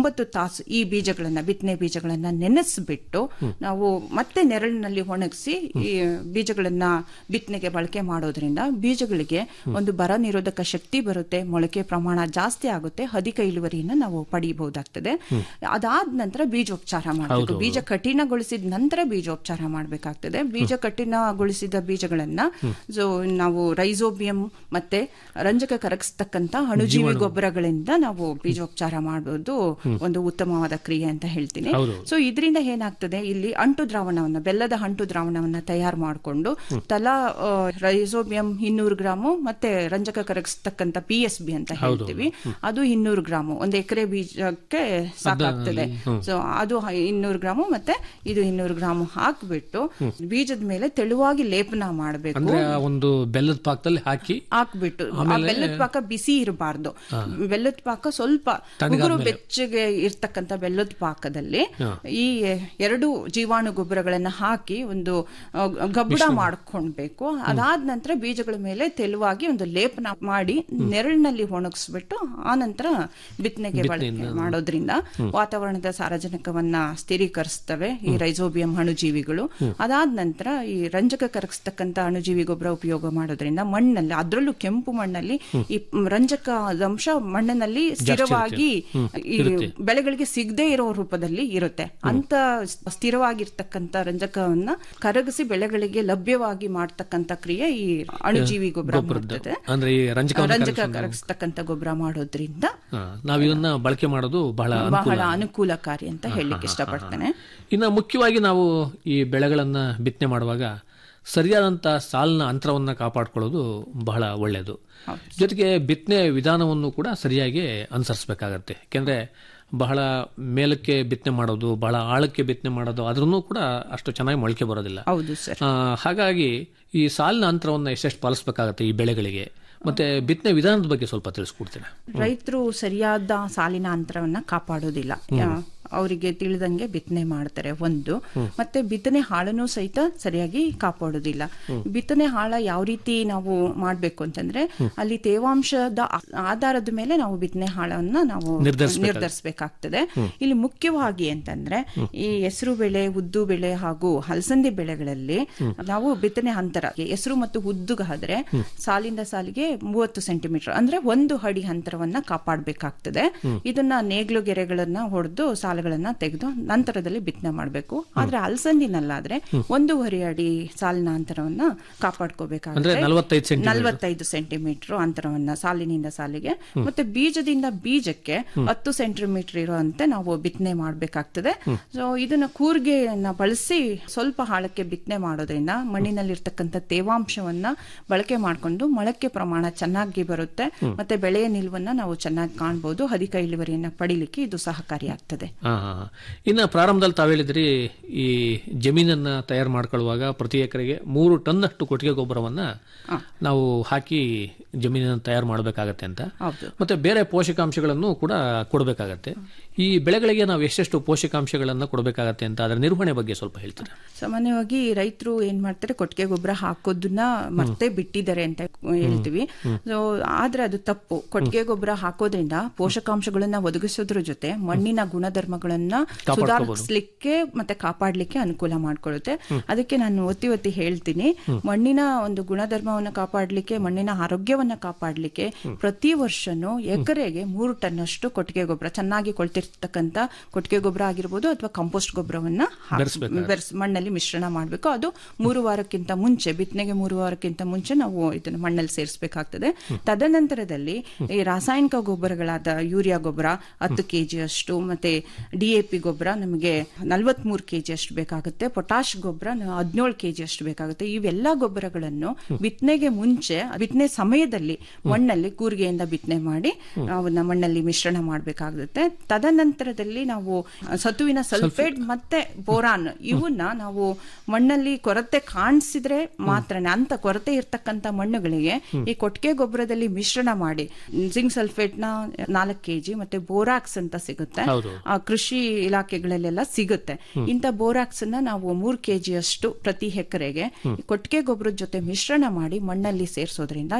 ತಾಸು ಈ ಬೀಜಗಳನ್ನ ಬಿತ್ತನೆ ಬೀಜಗಳನ್ನ ನೆನೆಸ್ಬಿಟ್ಟು ನಾವು ಮತ್ತೆ ನೆರಳಿನಲ್ಲಿ ಒಣಗಿಸಿ ಈ ಬೀಜಗಳನ್ನ ಬಿತ್ತನೆಗೆ ಬಳಕೆ ಮಾಡೋದ್ರಿಂದ ಬೀಜಗಳಿಗೆ ಒಂದು ಬರ ನಿರೋಧಕ ಶಕ್ತಿ ಬರುತ್ತೆ ಮೊಳಕೆ ಪ್ರಮಾಣ ಜಾಸ್ತಿ ಆಗುತ್ತೆ ಅಧಿಕ ಇಳುವರಿಯನ್ನ ನಾವು ಪಡೆಯಬಹುದಾಗ್ತದೆ ಅದಾದ ನಂತರ ಬೀಜೋಪಚಾರ ಮಾಡಬೇಕು ಬೀಜ ಕಠಿಣಗೊಳಿಸಿದ ನಂತರ ಬೀಜೋಪಚಾರ ಮಾಡಬೇಕಾಗ್ತದೆ ಬೀಜ ಕಠಿಣಗೊಳಿಸಿದ ಬೀಜಗಳನ್ನ ಸೊ ನಾವು ರೈಸೋಬಿಯಂ ಮತ್ತೆ ರಂಜಕ ಕರಗಿಸ್ತಕ್ಕಂತ ಅಣುಜೀವಿ ಗೊಬ್ಬರಗಳಿಂದ ನಾವು ಬೀಜೋಪಚಾರ ಮಾಡೋದು ಒಂದು ಉತ್ತಮವಾದ ಕ್ರಿಯೆ ಅಂತ ಹೇಳ್ತೀನಿ ಸೊ ಇದರಿಂದ ಏನಾಗ್ತದೆ ಇಲ್ಲಿ ಅಂಟು ದ್ರಾವಣವನ್ನ ಬೆಲ್ಲದ ಅಂಟು ದ್ರಾವಣವನ್ನ ತಯಾರು ಮಾಡಿಕೊಂಡು ತಲಾ ಆ, ರೈಸೋಬಿಯಂ ಇನ್ನೂರು ಗ್ರಾಮು ಮತ್ತೆ ರಂಜಕ ಕರಗಿಸ್ತಕ್ಕಂತ ಪಿ ಎಸ್ ಬಿ ಅಂತ ಹೇಳ್ತೀವಿ ಅದು ಇನ್ನೂರು ಗ್ರಾಮು ಒಂದು ಎಕರೆ ಬೀಜಕ್ಕೆ ಸಾಕಾಗ್ತದೆ ಸೊ ಅದು ಇನ್ನೂರು ಗ್ರಾಮು ಮತ್ತೆ ಇದು ಇನ್ನೂರು ಗ್ರಾಮು ಹಾಕ್ಬಿಟ್ಟು ಬೀಜದ ಮೇಲೆ ತೆಳುವಾಗಿ ಲೇಪನ ಮಾಡಬೇಕು ಅಂದ್ರೆ ಆ ಒಂದು ಬೆಲ್ಲದ ಪಾಕದಲ್ಲಿ ಹಾಕಿ ಹಾಕ್ಬಿಟ್ಟು ಆ ಬೆಲ್ಲದ ಪಾಕ ಬಿಸಿ ಇರಬಾರ್ದು ಬೆಲ್ಲದ ಪಾಕ ಸ್ವಲ್ಪ ಉಗುರು ಬೆಚ್ಚಗೆ ಇರ್ತಕ್ಕಂತ ಬೆಲ್ಲದ ಪಾಕದಲ್ಲಿ ಈ ಎರಡು ಜೀವಾಣು ಗೊಬ್ಬರಗಳನ್ನ ಹಾಕಿ ಒಂದು ಆ, ಗಬ್ಬಡ ಮಾಡ್ಕೊಳ್ಬೇಕು ಅದಾದ ನಂತರ ಬೀಜಗಳ ಮೇಲೆ ತೆಳುವಾಗಿ ಒಂದು ಲೇಪನ ಮಾಡಿ ನೆರಳಿನಲ್ಲಿ ಒಣಗಿಸ್ಬಿಟ್ಟು ಆ ನಂತರ ಬಿತ್ತನೆಗೆ ಬಳಕೆ ಮಾಡೋದ್ರಿಂದ ವಾತಾವರಣದ ಸಾರಜನಕವನ್ನ ಸ್ಥಿರೀಕರಿಸ್ತವೆ ಈ ರೈಸೋಬಿಯಂ ಅಣುಜೀವಿಗಳು ಅದಾದ ನಂತರ ಈ ರಂಜಕ ಕರಗಿಸ್ತಕ್ಕಂತ ಅಣುಜೀವಿ ಗೊಬ್ಬರ ಉಪಯೋಗ ಮಾಡೋದ್ರಿಂದ ಮಣ್ಣಲ್ಲಿ ಅದರಲ್ಲೂ ಕೆಂಪು ಮಣ್ಣಲ್ಲಿ ಈ ರಂಜಕದ ಅಂಶ ಮಣ್ಣಿನಲ್ಲಿ ಸ್ಥಿರವಾಗಿ ಈ ಬೆಳೆಗಳಿಗೆ ಸಿಗದೆ ಇರೋ ರೂಪದಲ್ಲಿ ಇರುತ್ತೆ ಅಂತ ಸ್ಥಿರವಾಗಿರ್ತಕ್ಕಂತ ರಂಜಕವನ್ನ ಕರಗಿಸಿ ಬೆಳೆಗಳಿಗೆ ಲಭ್ಯವಾಗಿ ಮಾಡ್ತಕ್ಕಂತ ಕ್ರಿಯೆ ಈ ಅಣುಜೀವಿ ಗೊಬ್ಬರ ಮಾಡ್ತದೆ ಅಂದ್ರೆ ಈ ರಂಜಕ ರಂಜಕ ಕರಗಿಸ್ತಕ್ಕಂತ ಗೊಬ್ಬರ ಮಾಡೋದ್ರಿಂದ ನಾವು ಇದನ್ನ ಬಳಕೆ ಮಾಡೋದು ಬಹಳ ಬಹಳ ಅನುಕೂಲಕಾರಿ ಅಂತ ಹೇಳಲಿಕ್ಕೆ ಇಷ್ಟಪಡ್ತೇನೆ ಇನ್ನು ಮುಖ್ಯವಾಗಿ ನಾವು ಈ ಬೆಳೆಗಳನ್ನ ಬಿತ್ತನೆ ಮಾಡುವಾಗ ಸರಿಯಾದಂತ ಸಾಲಿನ ಅಂತರವನ್ನ ಕಾಪಾಡ್ಕೊಳ್ಳೋದು ಬಹಳ ಒಳ್ಳೆಯದು ಜೊತೆಗೆ ಬಿತ್ತನೆ ವಿಧಾನವನ್ನು ಕೂಡ ಸರಿಯಾಗಿ ಅನುಸರಿಸಬೇಕಾಗತ್ತೆ ಯಾಕೆಂದ್ರೆ ಬಹಳ ಮೇಲಕ್ಕೆ ಬಿತ್ತನೆ ಮಾಡೋದು ಬಹಳ ಆಳಕ್ಕೆ ಬಿತ್ತನೆ ಮಾಡೋದು ಅದ್ರೂ ಕೂಡ ಅಷ್ಟು ಚೆನ್ನಾಗಿ ಮೊಳಕೆ ಬರೋದಿಲ್ಲ ಹೌದು ಸರ್ ಆ, ಹಾಗಾಗಿ ಈ ಸಾಲಿನ ಅಂತರವನ್ನ ಎಷ್ಟೆಷ್ಟು ಪಾಲಿಸಬೇಕಾಗತ್ತೆ ಈ ಬೆಳೆಗಳಿಗೆ ಮತ್ತೆ ಬಿತ್ತನೆ ವಿಧಾನದ ಬಗ್ಗೆ ಸ್ವಲ್ಪ ತಿಳಿಸ್ಕೊಡ್ತೀನಿ ರೈತರು ಸರಿಯಾದ ಸಾಲಿನ ಅಂತರವನ್ನ ಕಾಪಾಡೋದಿಲ್ಲ ಯಾ- ಅವರಿಗೆ ತಿಳಿದಂಗೆ ಬಿತ್ತನೆ ಮಾಡ್ತಾರೆ ಒಂದು ಮತ್ತೆ ಬಿತ್ತನೆ ಹಾಳನ್ನು ಸಹಿತ ಸರಿಯಾಗಿ ಕಾಪಾಡೋದಿಲ್ಲ ಬಿತ್ತನೆ ಹಾಳ ಯಾವ ರೀತಿ ನಾವು ಮಾಡ್ಬೇಕು ಅಂತಂದ್ರೆ ಅಲ್ಲಿ ತೇವಾಂಶದ ಆ- ಆಧಾರದ ಮೇಲೆ ನಾವು ಬಿತ್ತನೆ ಹಾಳನ್ನ ನಾವು ನಿರ್ಧರಿಸಬೇಕಾಗ್ತದೆ ಇಲ್ಲಿ ಮುಖ್ಯವಾಗಿ ಅಂತಂದ್ರೆ ಈ ಹೆಸರು ಬೆಳೆ ಉದ್ದು ಬೆಳೆ ಹಾಗೂ ಹಲಸಂದಿ ಬೆಳೆಗಳಲ್ಲಿ ನಾವು ಬಿತ್ತನೆ ಅಂತರ ಹೆಸರು ಮತ್ತು ಉದ್ದುಗಾದ್ರೆ ಸಾಲಿಂದ ಸಾಲಿಗೆ ಮೂವತ್ತು ಸೆಂಟಿಮೀಟರ್ ಅಂದ್ರೆ ಒಂದು ಅಡಿ ಅಂತರವನ್ನ ಕಾಪಾಡಬೇಕಾಗ್ತದೆ ಇದನ್ನ ನೇಗ್ಲು ಗೆರೆಗಳನ್ನ ಹೊಡೆದು ಸಾಲುಗಳನ್ನ ತೆಗೆದು ನಂತರದಲ್ಲಿ ಬಿತ್ತನೆ ಮಾಡಬೇಕು ಆದ್ರೆ ಅಲಸಂದಿನಲ್ಲಾದ್ರೆ ಒಂದೂವರೆ ಅಡಿ ಸಾಲಿನ ಅಂತರವನ್ನ ಅಂದ್ರೆ ಕಾಪಾಡ್ಕೋಬೇಕಾಗುತ್ತೆ ನಲವತ್ತೈದು ಸೆಂಟಿ ನಲವತ್ತೈದು ಸೆಂಟಿಮೀಟರ್ ಅಂತರವನ್ನ ಸಾಲಿನಿಂದ ಸಾಲಿಗೆ ಮತ್ತೆ ಬೀಜದಿಂದ ಬೀಜಕ್ಕೆ ಹತ್ತು ಸೆಂಟಿಮೀಟರ್ ಇರುವಂತೆ ನಾವು ಬಿತ್ತನೆ ಮಾಡಬೇಕಾಗ್ತದೆ ಸೊ ಇದನ್ನ ಕೂರ್ಗೆಯನ್ನ ಬಳಸಿ ಸ್ವಲ್ಪ ಆಳಕ್ಕೆ ಬಿತ್ತನೆ ಮಾಡೋದ್ರಿಂದ ಮಣ್ಣಿನಲ್ಲಿರ್ತಕ್ಕಂಥ ತೇವಾಂಶವನ್ನ ಬಳಕೆ ಮಾಡಿಕೊಂಡು ಮೊಳಕೆ ಪ್ರಮಾಣ ಚೆನ್ನಾಗಿ ಬರುತ್ತೆ ಮತ್ತೆ ಬೆಳೆಯ ನಿಲ್ವನ್ನ ನಾವು ಚೆನ್ನಾಗಿ ಕಾಣ್ಬೋದು ಅಧಿಕ ಇಳುವರಿಯನ್ನ ಪಡಿಲಿಕ್ಕೆ ಇದು ಸಹಕಾರಿಯಾಗ್ತದೆ ಹಾ ಹಾ ಹಾ. ಇನ್ನ ಪ್ರಾರಂಭದಲ್ಲಿ ತಾವು ಹೇಳಿದ್ರಿ ಈ ಜಮೀನನ್ನ ತಯಾರು ಮಾಡ್ಕೊಳ್ಳುವಾಗ ಪ್ರತಿ ಎಕರೆಗೆ ಮೂರು ಟನ್ ಅಷ್ಟು ಕೊಟ್ಟಿಗೆ ಗೊಬ್ಬರವನ್ನ ನಾವು ಹಾಕಿ ಜಮೀನನ್ನು ತಯಾರು ಮಾಡಬೇಕಾಗತ್ತೆ ಅಂತ ಹೌದು ಮತ್ತೆ ಬೇರೆ ಪೋಷಕಾಂಶಗಳನ್ನು ಕೂಡ ಕೊಡಬೇಕಾಗತ್ತೆ ಈ ಬೆಳೆಗಳಿಗೆ ನಾವು ಎಷ್ಟೆಷ್ಟು ಪೋಷಕಾಂಶಗಳನ್ನ ಕೊಡಬೇಕಾಗತ್ತೆ ಅಂತ ಅದರ ನಿರ್ವಹಣೆ ಬಗ್ಗೆ ಸ್ವಲ್ಪ ಹೇಳ್ತೀರಾ ಸಾಮಾನ್ಯವಾಗಿ ರೈತರು ಏನ್ ಮಾಡ್ತಾರೆ ಕೊಟ್ಟಿಗೆ ಗೊಬ್ಬರ ಹಾಕೋದನ್ನ ಮತ್ತೆ ಬಿಟ್ಟಿದ್ದಾರೆ ಅಂತ ಹೇಳ್ತೀವಿ ಸೊ ಆದ್ರೆ ಅದು ತಪ್ಪು ಕೊಟ್ಟಿಗೆ ಗೊಬ್ಬರ ಹಾಕೋದ್ರಿಂದ ಪೋಷಕಾಂಶಗಳನ್ನ ಒದಗಿಸೋದ್ರ ಜೊತೆ ಮಣ್ಣಿನ ಗುಣಧರ್ಮಗಳನ್ನ ಸುಧಾರಿಸಲಿಕ್ಕೆ ಮತ್ತೆ ಕಾಪಾಡ್ಲಿಕ್ಕೆ ಅನುಕೂಲ ಮಾಡ್ಕೊಳ್ಳುತ್ತೆ ಅದಕ್ಕೆ ನಾನು ಒತ್ತಿ ಒತ್ತಿ ಹೇಳ್ತೀನಿ ಮಣ್ಣಿನ ಒಂದು ಗುಣಧರ್ಮವನ್ನ ಕಾಪಾಡ್ಲಿಕ್ಕೆ ಮಣ್ಣಿನ ಆರೋಗ್ಯವನ್ನ ಕಾಪಾಡ್ಲಿಕ್ಕೆ ಪ್ರತಿ ವರ್ಷನೂ ಎಕರೆಗೆ ಮೂರು ಟನ್ ಅಷ್ಟು ಕೊಟ್ಟಿಗೆ ಗೊಬ್ಬರ ಚೆನ್ನಾಗಿ ಕೊಳ್ತಿರ್ತಕ್ಕಂತ ಕೊಟ್ಟಿಗೆ ಗೊಬ್ಬರ ಆಗಿರ್ಬೋದು ಅಥವಾ ಕಂಪೋಸ್ಟ್ ಗೊಬ್ಬರವನ್ನ ಹಾಕ್- ಬೆರ್ಸ್ ಮಣ್ಣಲ್ಲಿ ಮಿಶ್ರಣ ಮಾಡಬೇಕು ಅದು ಮೂರು ವಾರಕ್ಕಿಂತ ಮುಂಚೆ ಬಿತ್ತನೆಗೆ ಮೂರು ವಾರಕ್ಕಿಂತ ಮುಂಚೆ ನಾವು ಇದನ್ನ ಮಣ್ಣಲ್ಲಿ ಸೇರಿಸಬೇಕಾಗ್ತದೆ ತದನಂತರದಲ್ಲಿ ಈ ರಾಸಾಯನಿಕ ಗೊಬ್ಬರಗಳಾದ ಯೂರಿಯಾ ಗೊಬ್ಬರ ಹತ್ತು ಕೆಜಿ ಅಷ್ಟು ಮತ್ತೆ ಡಿ ಎ ಪಿ ಗೊಬ್ಬರ ನಮಗೆ ನಲವತ್ಮೂರು ಕೆಜಿ ಅಷ್ಟು ಬೇಕಾಗುತ್ತೆ ಪೊಟಾಶ್ ಗೊಬ್ಬರ ಹದಿನೇಳು ಕೆಜಿ ಅಷ್ಟು ಬೇಕಾಗುತ್ತೆ ಇವೆಲ್ಲ ಗೊಬ್ಬರಗಳನ್ನು ಬಿತ್ತನೆಗೆ ಮುಂಚೆ ಬಿತ್ತನೆ ಸಮಯದಲ್ಲಿ ಮಣ್ಣಲ್ಲಿ ಕೂರ್ಗೆಯಿಂದ ಬಿತ್ತನೆ ಮಾಡಿ ಅವನ್ನ ಮಣ್ಣಲ್ಲಿ ಮಿಶ್ರಣ ಮಾಡಬೇಕಾಗುತ್ತೆ ತದನಂತರದಲ್ಲಿ ನಾವು ಸತುವಿನ ಸಲ್ಫೇಟ್ ಮತ್ತೆ ಬೋರಾನ್ ಇವನ್ನ ನಾವು ಮಣ್ಣಲ್ಲಿ ಕೊರತೆ ಕಾಣಿಸಿದ್ರೆ ಮಾತ್ರನೇ ಅಂತ ಕೊರತೆ ಇರ್ತಕ್ಕಂತ ಮಣ್ಣುಗಳಿಗೆ ಈ ಕೊಟ್ಟಿಗೆ ಗೊಬ್ಬರದಲ್ಲಿ ಮಿಶ್ರಣ ಮಾಡಿ ಜಿಂಕ್ ಸಲ್ಫೇಟ್ ನ ನಾಲ್ಕು ಕೆಜಿ ಮತ್ತೆ ಬೋರಾಕ್ಸ್ ಅಂತ ಸಿಗುತ್ತೆ ಆ ಕೃಷಿ ಇಲಾಖೆಗಳಲ್ಲೆಲ್ಲ ಸಿಗುತ್ತೆ ಇಂಥ ಬೋರಾಕ್ಸ್ ಅನ್ನ ನಾವು ಮೂರ್ ಕೆಜಿ ಅಷ್ಟು ಪ್ರತಿ ಎಕರೆಗೆ ಕೊಟ್ಟಿಗೆ ಗೊಬ್ಬರದ ಜೊತೆ ಮಿಶ್ರಣ ಮಾಡಿ ಮಣ್ಣಲ್ಲಿ ಸೇರಿಸೋದ್ರಿಂದ ಈ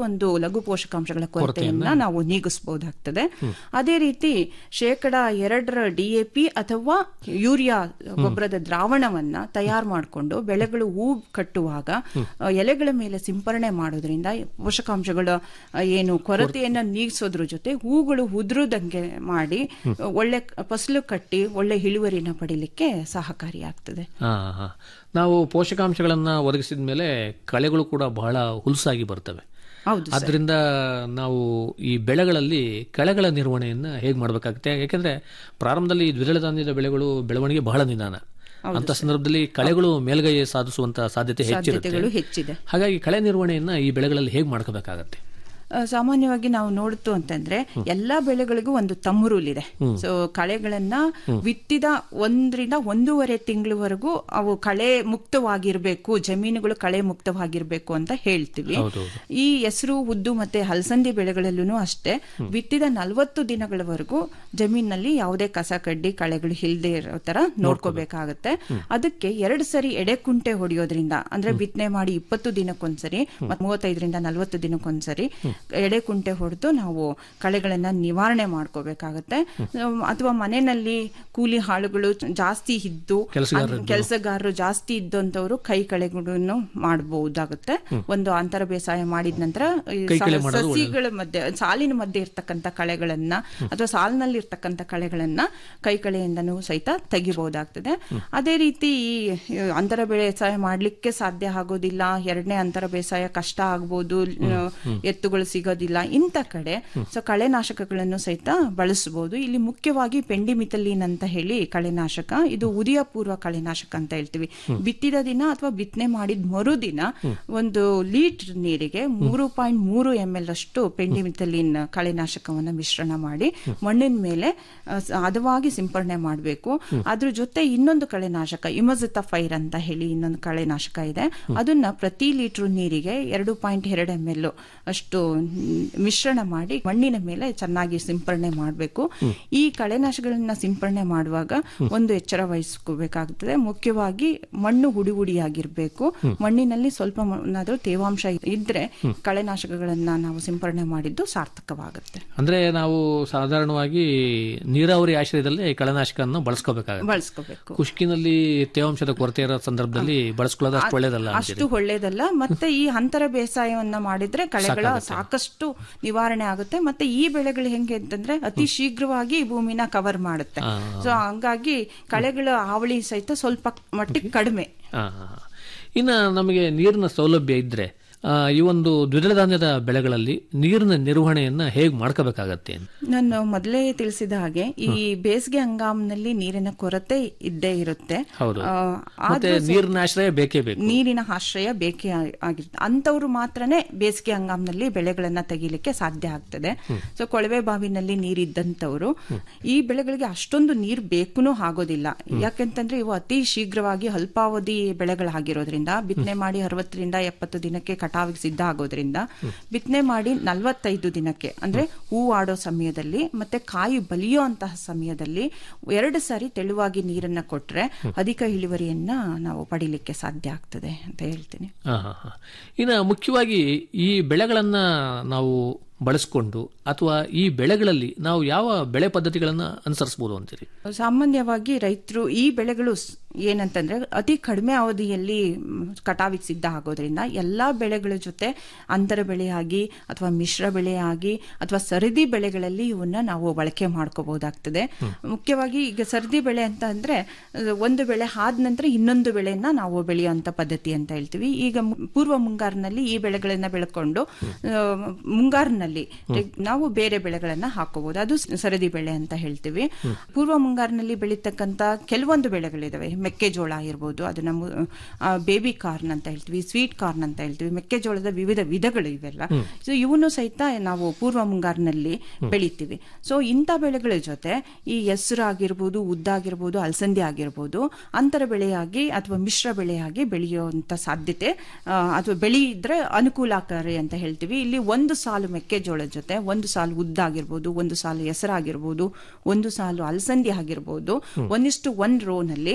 ಒಂದು ಲಘು ಪೋಷಕಾಂಶಗಳ ಕೊರತೆಯನ್ನ ನಾವು ನೀಗಿಸಬಹುದಾಗ್ತದೆ ಅದೇ ರೀತಿ ಶೇಕಡ ಎರಡರ ಡಿಎಪಿ ಅಥವಾ ಯೂರಿಯಾ ಗೊಬ್ಬರದ ದ್ರಾವಣವನ್ನ ತಯಾರು ಮಾಡಿಕೊಂಡು ಬೆಳೆಗಳು ಹೂ ಕಟ್ಟುವಾಗ ಆ, ಎಲೆಗಳ ಮೇಲೆ ಸಿಂಪರಣೆ ಮಾಡೋದ್ರಿಂದ ಪೋಷಕಾಂಶಗಳ ಆ, ಏನು ಕೊರತೆಯನ್ನ ನೀಗಿಸೋದ್ರ ಜೊತೆ ಹೂಗಳು ಉದುರುದಂಗೆ ಮಾಡಿ ಒಳ್ಳೆ ಫಸಲು ಕಟ್ಟಿ ಒಳ್ಳೆ ಇಳುವರಿನ ಪಡಿಲಿಕ್ಕೆ ಸಹಕಾರಿಯಾಗ್ತದೆ ಹಾ ಹಾ ನಾವು ಪೋಷಕಾಂಶಗಳನ್ನ ಒದಗಿಸಿದ ಮೇಲೆ ಕಳೆಗಳು ಕೂಡ ಬಹಳ ಹುಲಸಾಗಿ ಬರ್ತವೆ ಹೌದು ಆದ್ರಿಂದ ನಾವು ಈ ಬೆಳೆಗಳಲ್ಲಿ ಕಳೆಗಳ ನಿರ್ವಹಣೆಯನ್ನ ಹೇಗೆ ಮಾಡಬೇಕಾಗುತ್ತೆ ಯಾಕೆಂದ್ರೆ ಪ್ರಾರಂಭದಲ್ಲಿ ಈ ದ್ವಿದಳ ಧಾನ್ಯದ ಬೆಳೆಗಳು ಬೆಳವಣಿಗೆ ಬಹಳ ನಿಧಾನ ಅಂತ ಸಂದರ್ಭದಲ್ಲಿ ಕಳೆಗಳು ಮೇಲ್ಗೈ ಸಾಧಿಸುವಂತ ಸಾಧ್ಯತೆ ಸಾಧ್ಯತೆಗಳು ಹೆಚ್ಚಿರುತ್ತೆ ಹೆಚ್ಚಿದೆ ಹಾಗಾಗಿ ಕಳೆ ನಿರ್ವಹಣೆಯನ್ನ ಈ ಬೆಳೆಗಳಲ್ಲಿ ಹೇಗೆ ಮಾಡ್ಕೋಬೇಕಾಗತ್ತೆ ಆ, ಸಾಮಾನ್ಯವಾಗಿ ನಾವು ನೋಡ್ತು ಅಂತಂದ್ರೆ ಎಲ್ಲಾ ಬೆಳೆಗಳಿಗೂ ಒಂದು ತಮ್ಮ ರೂಲ್ ಇದೆ ಸೊ ಕಳೆಗಳನ್ನ ಬಿತ್ತಿದ ಒಂದರಿಂದ ಒಂದೂವರೆ ತಿಂಗಳವರೆಗೂ ಅವು ಕಳೆ ಮುಕ್ತವಾಗಿರ್ಬೇಕು ಜಮೀನುಗಳು ಕಳೆ ಮುಕ್ತವಾಗಿರ್ಬೇಕು ಅಂತ ಹೇಳ್ತೀವಿ ಹೌದು, ಈ ಹೆಸರು ಉದ್ದು ಮತ್ತೆ ಹಲಸಂದಿ ಬೆಳೆಗಳಲ್ಲೂ ಅಷ್ಟೇ ಬಿತ್ತಿದ ನಲವತ್ತು ದಿನಗಳವರೆಗೂ ಜಮೀನಲ್ಲಿ ಯಾವುದೇ ಕಸ ಕಡ್ಡಿ ಕಳೆಗಳು ಇಲ್ಲದೆ ಇರೋ ತರ ನೋಡ್ಕೋಬೇಕಾಗತ್ತೆ ಅದಕ್ಕೆ ಎರಡು ಸರಿ ಎಡೆಕುಂಟೆ ಹೊಡೆಯೋದ್ರಿಂದ ಅಂದ್ರೆ ಬಿತ್ತನೆ ಮಾಡಿ ಇಪ್ಪತ್ತು ದಿನಕ್ಕೊಂದ್ಸರಿ ಮತ್ತೆ ಮೂವತ್ತೈದರಿಂದ ನಲವತ್ತು ದಿನಕ್ಕೊಂದ್ಸರಿ ಎಡೆಕುಂಟೆ ಹೊಡೆದು ನಾವು ಕಳೆಗಳನ್ನ ನಿವಾರಣೆ ಮಾಡ್ಕೋಬೇಕಾಗತ್ತೆ ಅಮ್, ಅಥವಾ ಮನೆಯಲ್ಲಿ ಕೂಲಿ ಹಾಳುಗಳು ಜಾಸ್ತಿ ಇದ್ದು ಕೆಲಸಗಾರರು. ಕೆಲಸಗಾರರು ಜಾಸ್ತಿ ಇದ್ದಂತವ್ರು ಕೈ ಕಳೆಗಳನ್ನು ಮಾಡಬಹುದಾಗುತ್ತೆ ಒಂದು ಅಂತರ ಬೇಸಾಯ ಮಾಡಿದ ನಂತರ ಈ ಕೈ ಸ- ಕಳೆ ಮಾಡೋದು ಸಸಿಗಳ ಮಧ್ಯೆ ಸಾಲಿನ ಮಧ್ಯೆ ಇರ್ತಕ್ಕಂಥ ಕಳೆಗಳನ್ನ ಅಥವಾ ಸಾಲಿನಲ್ಲಿ ಇರ್ತಕ್ಕಂಥ ಕಳೆಗಳನ್ನ ಕೈ ಕಳೆಯಿಂದನೂ ಸಹಿತ ತೆಗಿಬಹುದಾಗ್ತದೆ ಅದೇ ರೀತಿ ಈ ಈ ಅಂತರ ಬೇಸಾಯ ಮಾಡ್ಲಿಕ್ಕೆ ಸಾಧ್ಯ ಆಗೋದಿಲ್ಲ ಎರಡನೇ ಅಂತರ ಬೇಸಾಯ ಕಷ್ಟ ಆಗ್ಬೋದು ಎತ್ತುಗಳು ಸಿಗೋದಿಲ್ಲ ಇಂಥ ಕಡೆ ಸೊ ಕಳೆನಾಶಕಗಳನ್ನು ಸಹಿತ ಬಳಸಬಹುದು ಇಲ್ಲಿ ಮುಖ್ಯವಾಗಿ ಪೆಂಡಿಮಿಥಲಿನ್ ಅಂತ ಹೇಳಿ ಕಳೆನಾಶಕ ಇದು ಉದಯ ಪೂರ್ವ ಕಳೆನಾಶಕ ಅಂತ ಹೇಳ್ತೀವಿ ಬಿತ್ತಿದ ದಿನ ಅಥವಾ ಬಿತ್ತನೆ ಮಾಡಿದ ಮರುದಿನ ಒಂದು ಲೀಟರ್ ನೀರಿಗೆ ಮೂರು ಪಾಯಿಂಟ್ ಮೂರು ಎಂ ಎಲ್ ಅಷ್ಟು ಪೆಂಡಿಮಿಥಲಿನ್ ಕಳೆನಾಶಕವನ್ನು ಮಿಶ್ರಣ ಮಾಡಿ ಮಣ್ಣಿನ ಮೇಲೆ ಆ, ಸ- ಹದವಾಗಿ ಸಿಂಪರಣೆ ಮಾಡಬೇಕು ಅದ್ರ ಜೊತೆ ಇನ್ನೊಂದು ಕಳೆನಾಶಕ ಇಮಜತಫೈರ್ ಅಂತ ಹೇಳಿ ಇನ್ನೊಂದು ಕಳೆನಾಶಕ ಇದೆ ಅದನ್ನ ಪ್ರತಿ ಲೀಟರ್ ನೀರಿಗೆ ಎರಡು ಪಾಯಿಂಟ್ ಎರಡು ಎಂ ಎಲ್ ಅಷ್ಟು ಮ್, ಮಿಶ್ರಣ ಮಾಡಿ ಮಣ್ಣಿನ ಮೇಲೆ ಚೆನ್ನಾಗಿ ಸಿಂಪರಣೆ ಮಾಡಬೇಕು ಈ ಕಳೆನಾಶಕಗಳನ್ನ ಸಿಂಪರಣೆ ಮಾಡುವಾಗ ಒಂದು ಎಚ್ಚರ ವಹಿಸ್ಕೋಬೇಕಾಗ್ತದೆ ಮುಖ್ಯವಾಗಿ ಮಣ್ಣು ಹುಡಿ ಹುಡಿಯಾಗಿರ್ಬೇಕು ಮಣ್ಣಿನಲ್ಲಿ ಸ್ವಲ್ಪ ಏನಾದ್ರೂ ತೇವಾಂಶ ಇದ್ರೆ ಕಳೆನಾಶಕಗಳನ್ನ ನಾವು ಸಿಂಪರಣೆ ಮಾಡಿದ್ದು ಸಾರ್ಥಕವಾಗುತ್ತೆ ಅಂದ್ರೆ ನಾವು ಸಾಧಾರಣವಾಗಿ ನೀರಾವರಿ ಆಶ್ರಯದಲ್ಲಿ ಕಳೆನಾಶಕವನ್ನು ಬಳಸ್ಕೋಬೇಕಾಗುತ್ತೆ ಬಳಸ್ಕೋಬೇಕು ಕುಷ್ಕಿನಲ್ಲಿ ತೇವಾಂಶದ ಕೊರತೆ ಇರೋ ಸಂದರ್ಭದಲ್ಲಿ ಬಳಸ್ಕೊಳ್ಳೋದು ಅಷ್ಟು ಒಳ್ಳೇದಲ್ಲ ಅಂತೀರಿ ಅಷ್ಟು ಒಳ್ಳೇದಲ್ಲ ಮತ್ತೆ ಈ ಅಂತರ ಬೇಸಾಯವನ್ನ ಮಾಡಿದ್ರೆ ಕಳೆಗಳ ಸಾಕಷ್ಟು ನಿವಾರಣೆ ಆಗುತ್ತೆ ಮತ್ತೆ ಈ ಬೆಳೆಗಳು ಹೆಂಗೆ ಅಂತಂದ್ರೆ ಅತಿ ಶೀಘ್ರವಾಗಿ ಈ ಭೂಮಿನ ಕವರ್ ಮಾಡುತ್ತೆ ಸೊ ಹಂಗಾಗಿ ಕಳೆಗಳ ಹಾವಳಿ ಸಹಿತ ಸ್ವಲ್ಪ ಮಟ್ಟಿಗೆ ಕಡಿಮೆ ಆ, ಇನ್ನ ನಮಗೆ ನೀರಿನ ಸೌಲಭ್ಯ ಇದ್ರೆ ಆ, ಈ ಒಂದು ದ್ವಿದಳ ಧಾನ್ಯದ ಬೆಳೆಗಳಲ್ಲಿ ನೀರಿನ ನಿರ್ವಹಣೆಯನ್ನ ಹೇಗೆ ಮಾಡ್ಕೋಬೇಕಾಗತ್ತೆ ಅಂತ? ನಾನು ಮೊದಲೇ ತಿಳಿಸಿದ ಹಾಗೆ ಈ ಬೇಸಿಗೆ ಹಂಗಾಮಿನಲ್ಲಿ ನೀರಿನ ಕೊರತೆ ಇದ್ದೇ ಇರುತ್ತೆ ಹೌದು ಆ, ಮತ್ತೆ ಆದ್ರೂ ನೀರಿನ ಆಶ್ರಯ ಬೇಕೇ ಬೇಕು ನೀರಿನ ಆಶ್ರಯ ಬೇಕೇ ಆ- ಆಗಿರುತ್ತೆ ಅಂತವ್ರು ಮಾತ್ರನೇ ಬೇಸಿಗೆ ಹಂಗಾಮಿನಲ್ಲಿ ಬೆಳೆಗಳನ್ನ ತೆಗಿಲಿಕ್ಕೆ ಸಾಧ್ಯ ಆಗ್ತದೆ ಸೊ ಕೊಳವೆ ಬಾವಿನಲ್ಲಿ ನೀರಿದ್ದಂಥವ್ರು ಈ ಬೆಳೆಗಳಿಗೆ ಅಷ್ಟೊಂದು ನೀರು ಬೇಕೂ ಆಗೋದಿಲ್ಲ ಯಾಕೆಂತಂದ್ರೆ ಇವು ಅತಿ ಶೀಘ್ರವಾಗಿ ಅಲ್ಪಾವಧಿ ಬೆಳೆಗಳಾಗಿರೋದ್ರಿಂದ ಬಿತ್ತನೆ ಮಾಡಿ ಅರವತ್ತರಿಂದ ಎಪ್ಪತ್ತು ದಿನಕ್ಕೆ ಕಟಾವಿಗೆ ಸಿದ್ಧ ಆಗೋದ್ರಿಂದ ಬಿತ್ತನೆ ಮಾಡಿ ನಲವತ್ತೈದು ದಿನಕ್ಕೆ ಅಂದ್ರೆ ಹೂ ಆಡೋ ಸಮಯದಲ್ಲಿ ಮತ್ತೆ ಕಾಯಿ ಬಲಿಯೋ ಅಂತಹ ಸಮಯದಲ್ಲಿ ಎರಡು ಸಾರಿ ತೆಳುವಾಗಿ ನೀರನ್ನ ಕೊಟ್ರೆ ಅಧಿಕ ಇಳುವರಿಯನ್ನ ನಾವು ಪಡಿಲಿಕ್ಕೆ ಸಾಧ್ಯ ಆಗ್ತದೆ ಅಂತ ಹೇಳ್ತೀನಿ ಆ, ಹಾ, ಹಾ. ಇನ್ನ ಮುಖ್ಯವಾಗಿ ಈ ಬೆಳೆಗಳನ್ನ ನಾವು ಬಳಸ್ಕೊಂಡು ಅಥವಾ ಈ ಬೆಳೆಗಳಲ್ಲಿ ನಾವು ಯಾವ ಬೆಳೆ ಪದ್ಧತಿಗಳನ್ನ ಅನುಸರಿಸಬಹುದು ಅಂತೀರಿ ಸಾಮಾನ್ಯವಾಗಿ ರೈತರು ಈ ಬೆಳೆಗಳು ಸ್- ಏನಂತಂದ್ರೆ ಅತಿ ಕಡಿಮೆ ಅವಧಿಯಲ್ಲಿ ಮ್, ಕಟಾವಿಗೆ ಸಿದ್ಧ ಆಗೋದ್ರಿಂದ ಎಲ್ಲಾ ಬೆಳೆಗಳ ಜೊತೆ ಅಂತರ ಬೆಳೆಯಾಗಿ ಅಥವಾ ಮಿಶ್ರ ಬೆಳೆಯಾಗಿ ಅಥವಾ ಸರದಿ ಬೆಳೆಗಳಲ್ಲಿ ಇವನ್ನ ನಾವು ಬಳಕೆ ಮಾಡ್ಕೋಬಹುದಾಗ್ತದೆ ಮುಖ್ಯವಾಗಿ ಈಗ ಸರದಿ ಬೆಳೆ ಅಂತ ಅಂದ್ರೆ ಅಹ್, ಒಂದು ಬೆಳೆ ಆದ ನಂತರ ಇನ್ನೊಂದು ಬೆಳೆಯನ್ನ ನಾವು ಬೆಳೆಯುವಂತ ಪದ್ಧತಿ ಅಂತ ಹೇಳ್ತೀವಿ ಈಗ ಮು- ಪೂರ್ವ ಮುಂಗಾರಿನಲ್ಲಿ ಈ ಬೆಳೆಗಳನ್ನ ಬೆಳ್ಕೊಂಡು ಅಹ್, ಮುಂಗಾರಿನಲ್ಲಿ ನಾವು ಬೇರೆ ಬೆಳೆಗಳನ್ನ ಹಾಕೋಬಹುದು ಅದು ಸ- ಸರದಿ ಬೆಳೆ ಅಂತ ಹೇಳ್ತೀವಿ ಪೂರ್ವ ಮುಂಗಾರಿನಲ್ಲಿ ಬೆಳೀತಕ್ಕಂತ ಕೆಲವೊಂದು ಬೆಳೆಗಳಿದಾವೆ ಮೆಕ್ಕೆಜೋಳ ಇರ್ಬೋದು ಅದನ್ನ ಮು- ಆ, ಬೇಬಿ ಕಾರ್ನ್ ಅಂತ ಹೇಳ್ತೀವಿ ಸ್ವೀಟ್ ಕಾರ್ನ್ ಅಂತ ಹೇಳ್ತೀವಿ ಮೆಕ್ಕೆಜೋಳದ ವಿವಿಧ ವಿಧಗಳು ಇವೆಲ್ಲ ಸೊ ಇವನು ಸಹಿತ ನಾವು ಪೂರ್ವ ಮುಂಗಾರಿನಲ್ಲಿ ಬೆಳಿತೀವಿ ಸೊ ಇಂಥ ಬೆಳೆಗಳ ಜೊತೆ ಈ ಹೆಸರು ಆಗಿರ್ಬೋದು ಉದ್ದಾಗಿರ್ಬೋದು ಅಲಸಂದಿ ಆಗಿರ್ಬೋದು ಅಂತರ ಬೆಳೆಯಾಗಿ ಅಥವಾ ಮಿಶ್ರ ಬೆಳೆಯಾಗಿ ಬೆಳೆಯುವಂತ ಸಾಧ್ಯತೆ ಆ, ಅಥವಾ ಬೆಳೆಯಿದ್ರೆ ಅನುಕೂಲಕಾರಿ ಅಂತ ಹೇಳ್ತೀವಿ ಇಲ್ಲಿ ಒಂದು ಸಾಲು ಮೆಕ್ಕೆಜೋಳದ ಜೊತೆ ಒಂದು ಸಾಲು ಉದ್ದಾಗಿರ್ಬೋದು ಒಂದು ಸಾಲು ಹೆಸರಾಗಿರ್ಬೋದು ಒಂದು ಸಾಲು ಅಲಸಂದಿ ಆಗಿರ್ಬೋದು ಒಂದಿಷ್ಟು ಒಂದ್ ರೋ ನಲ್ಲಿ ಬೆಳೀತಾ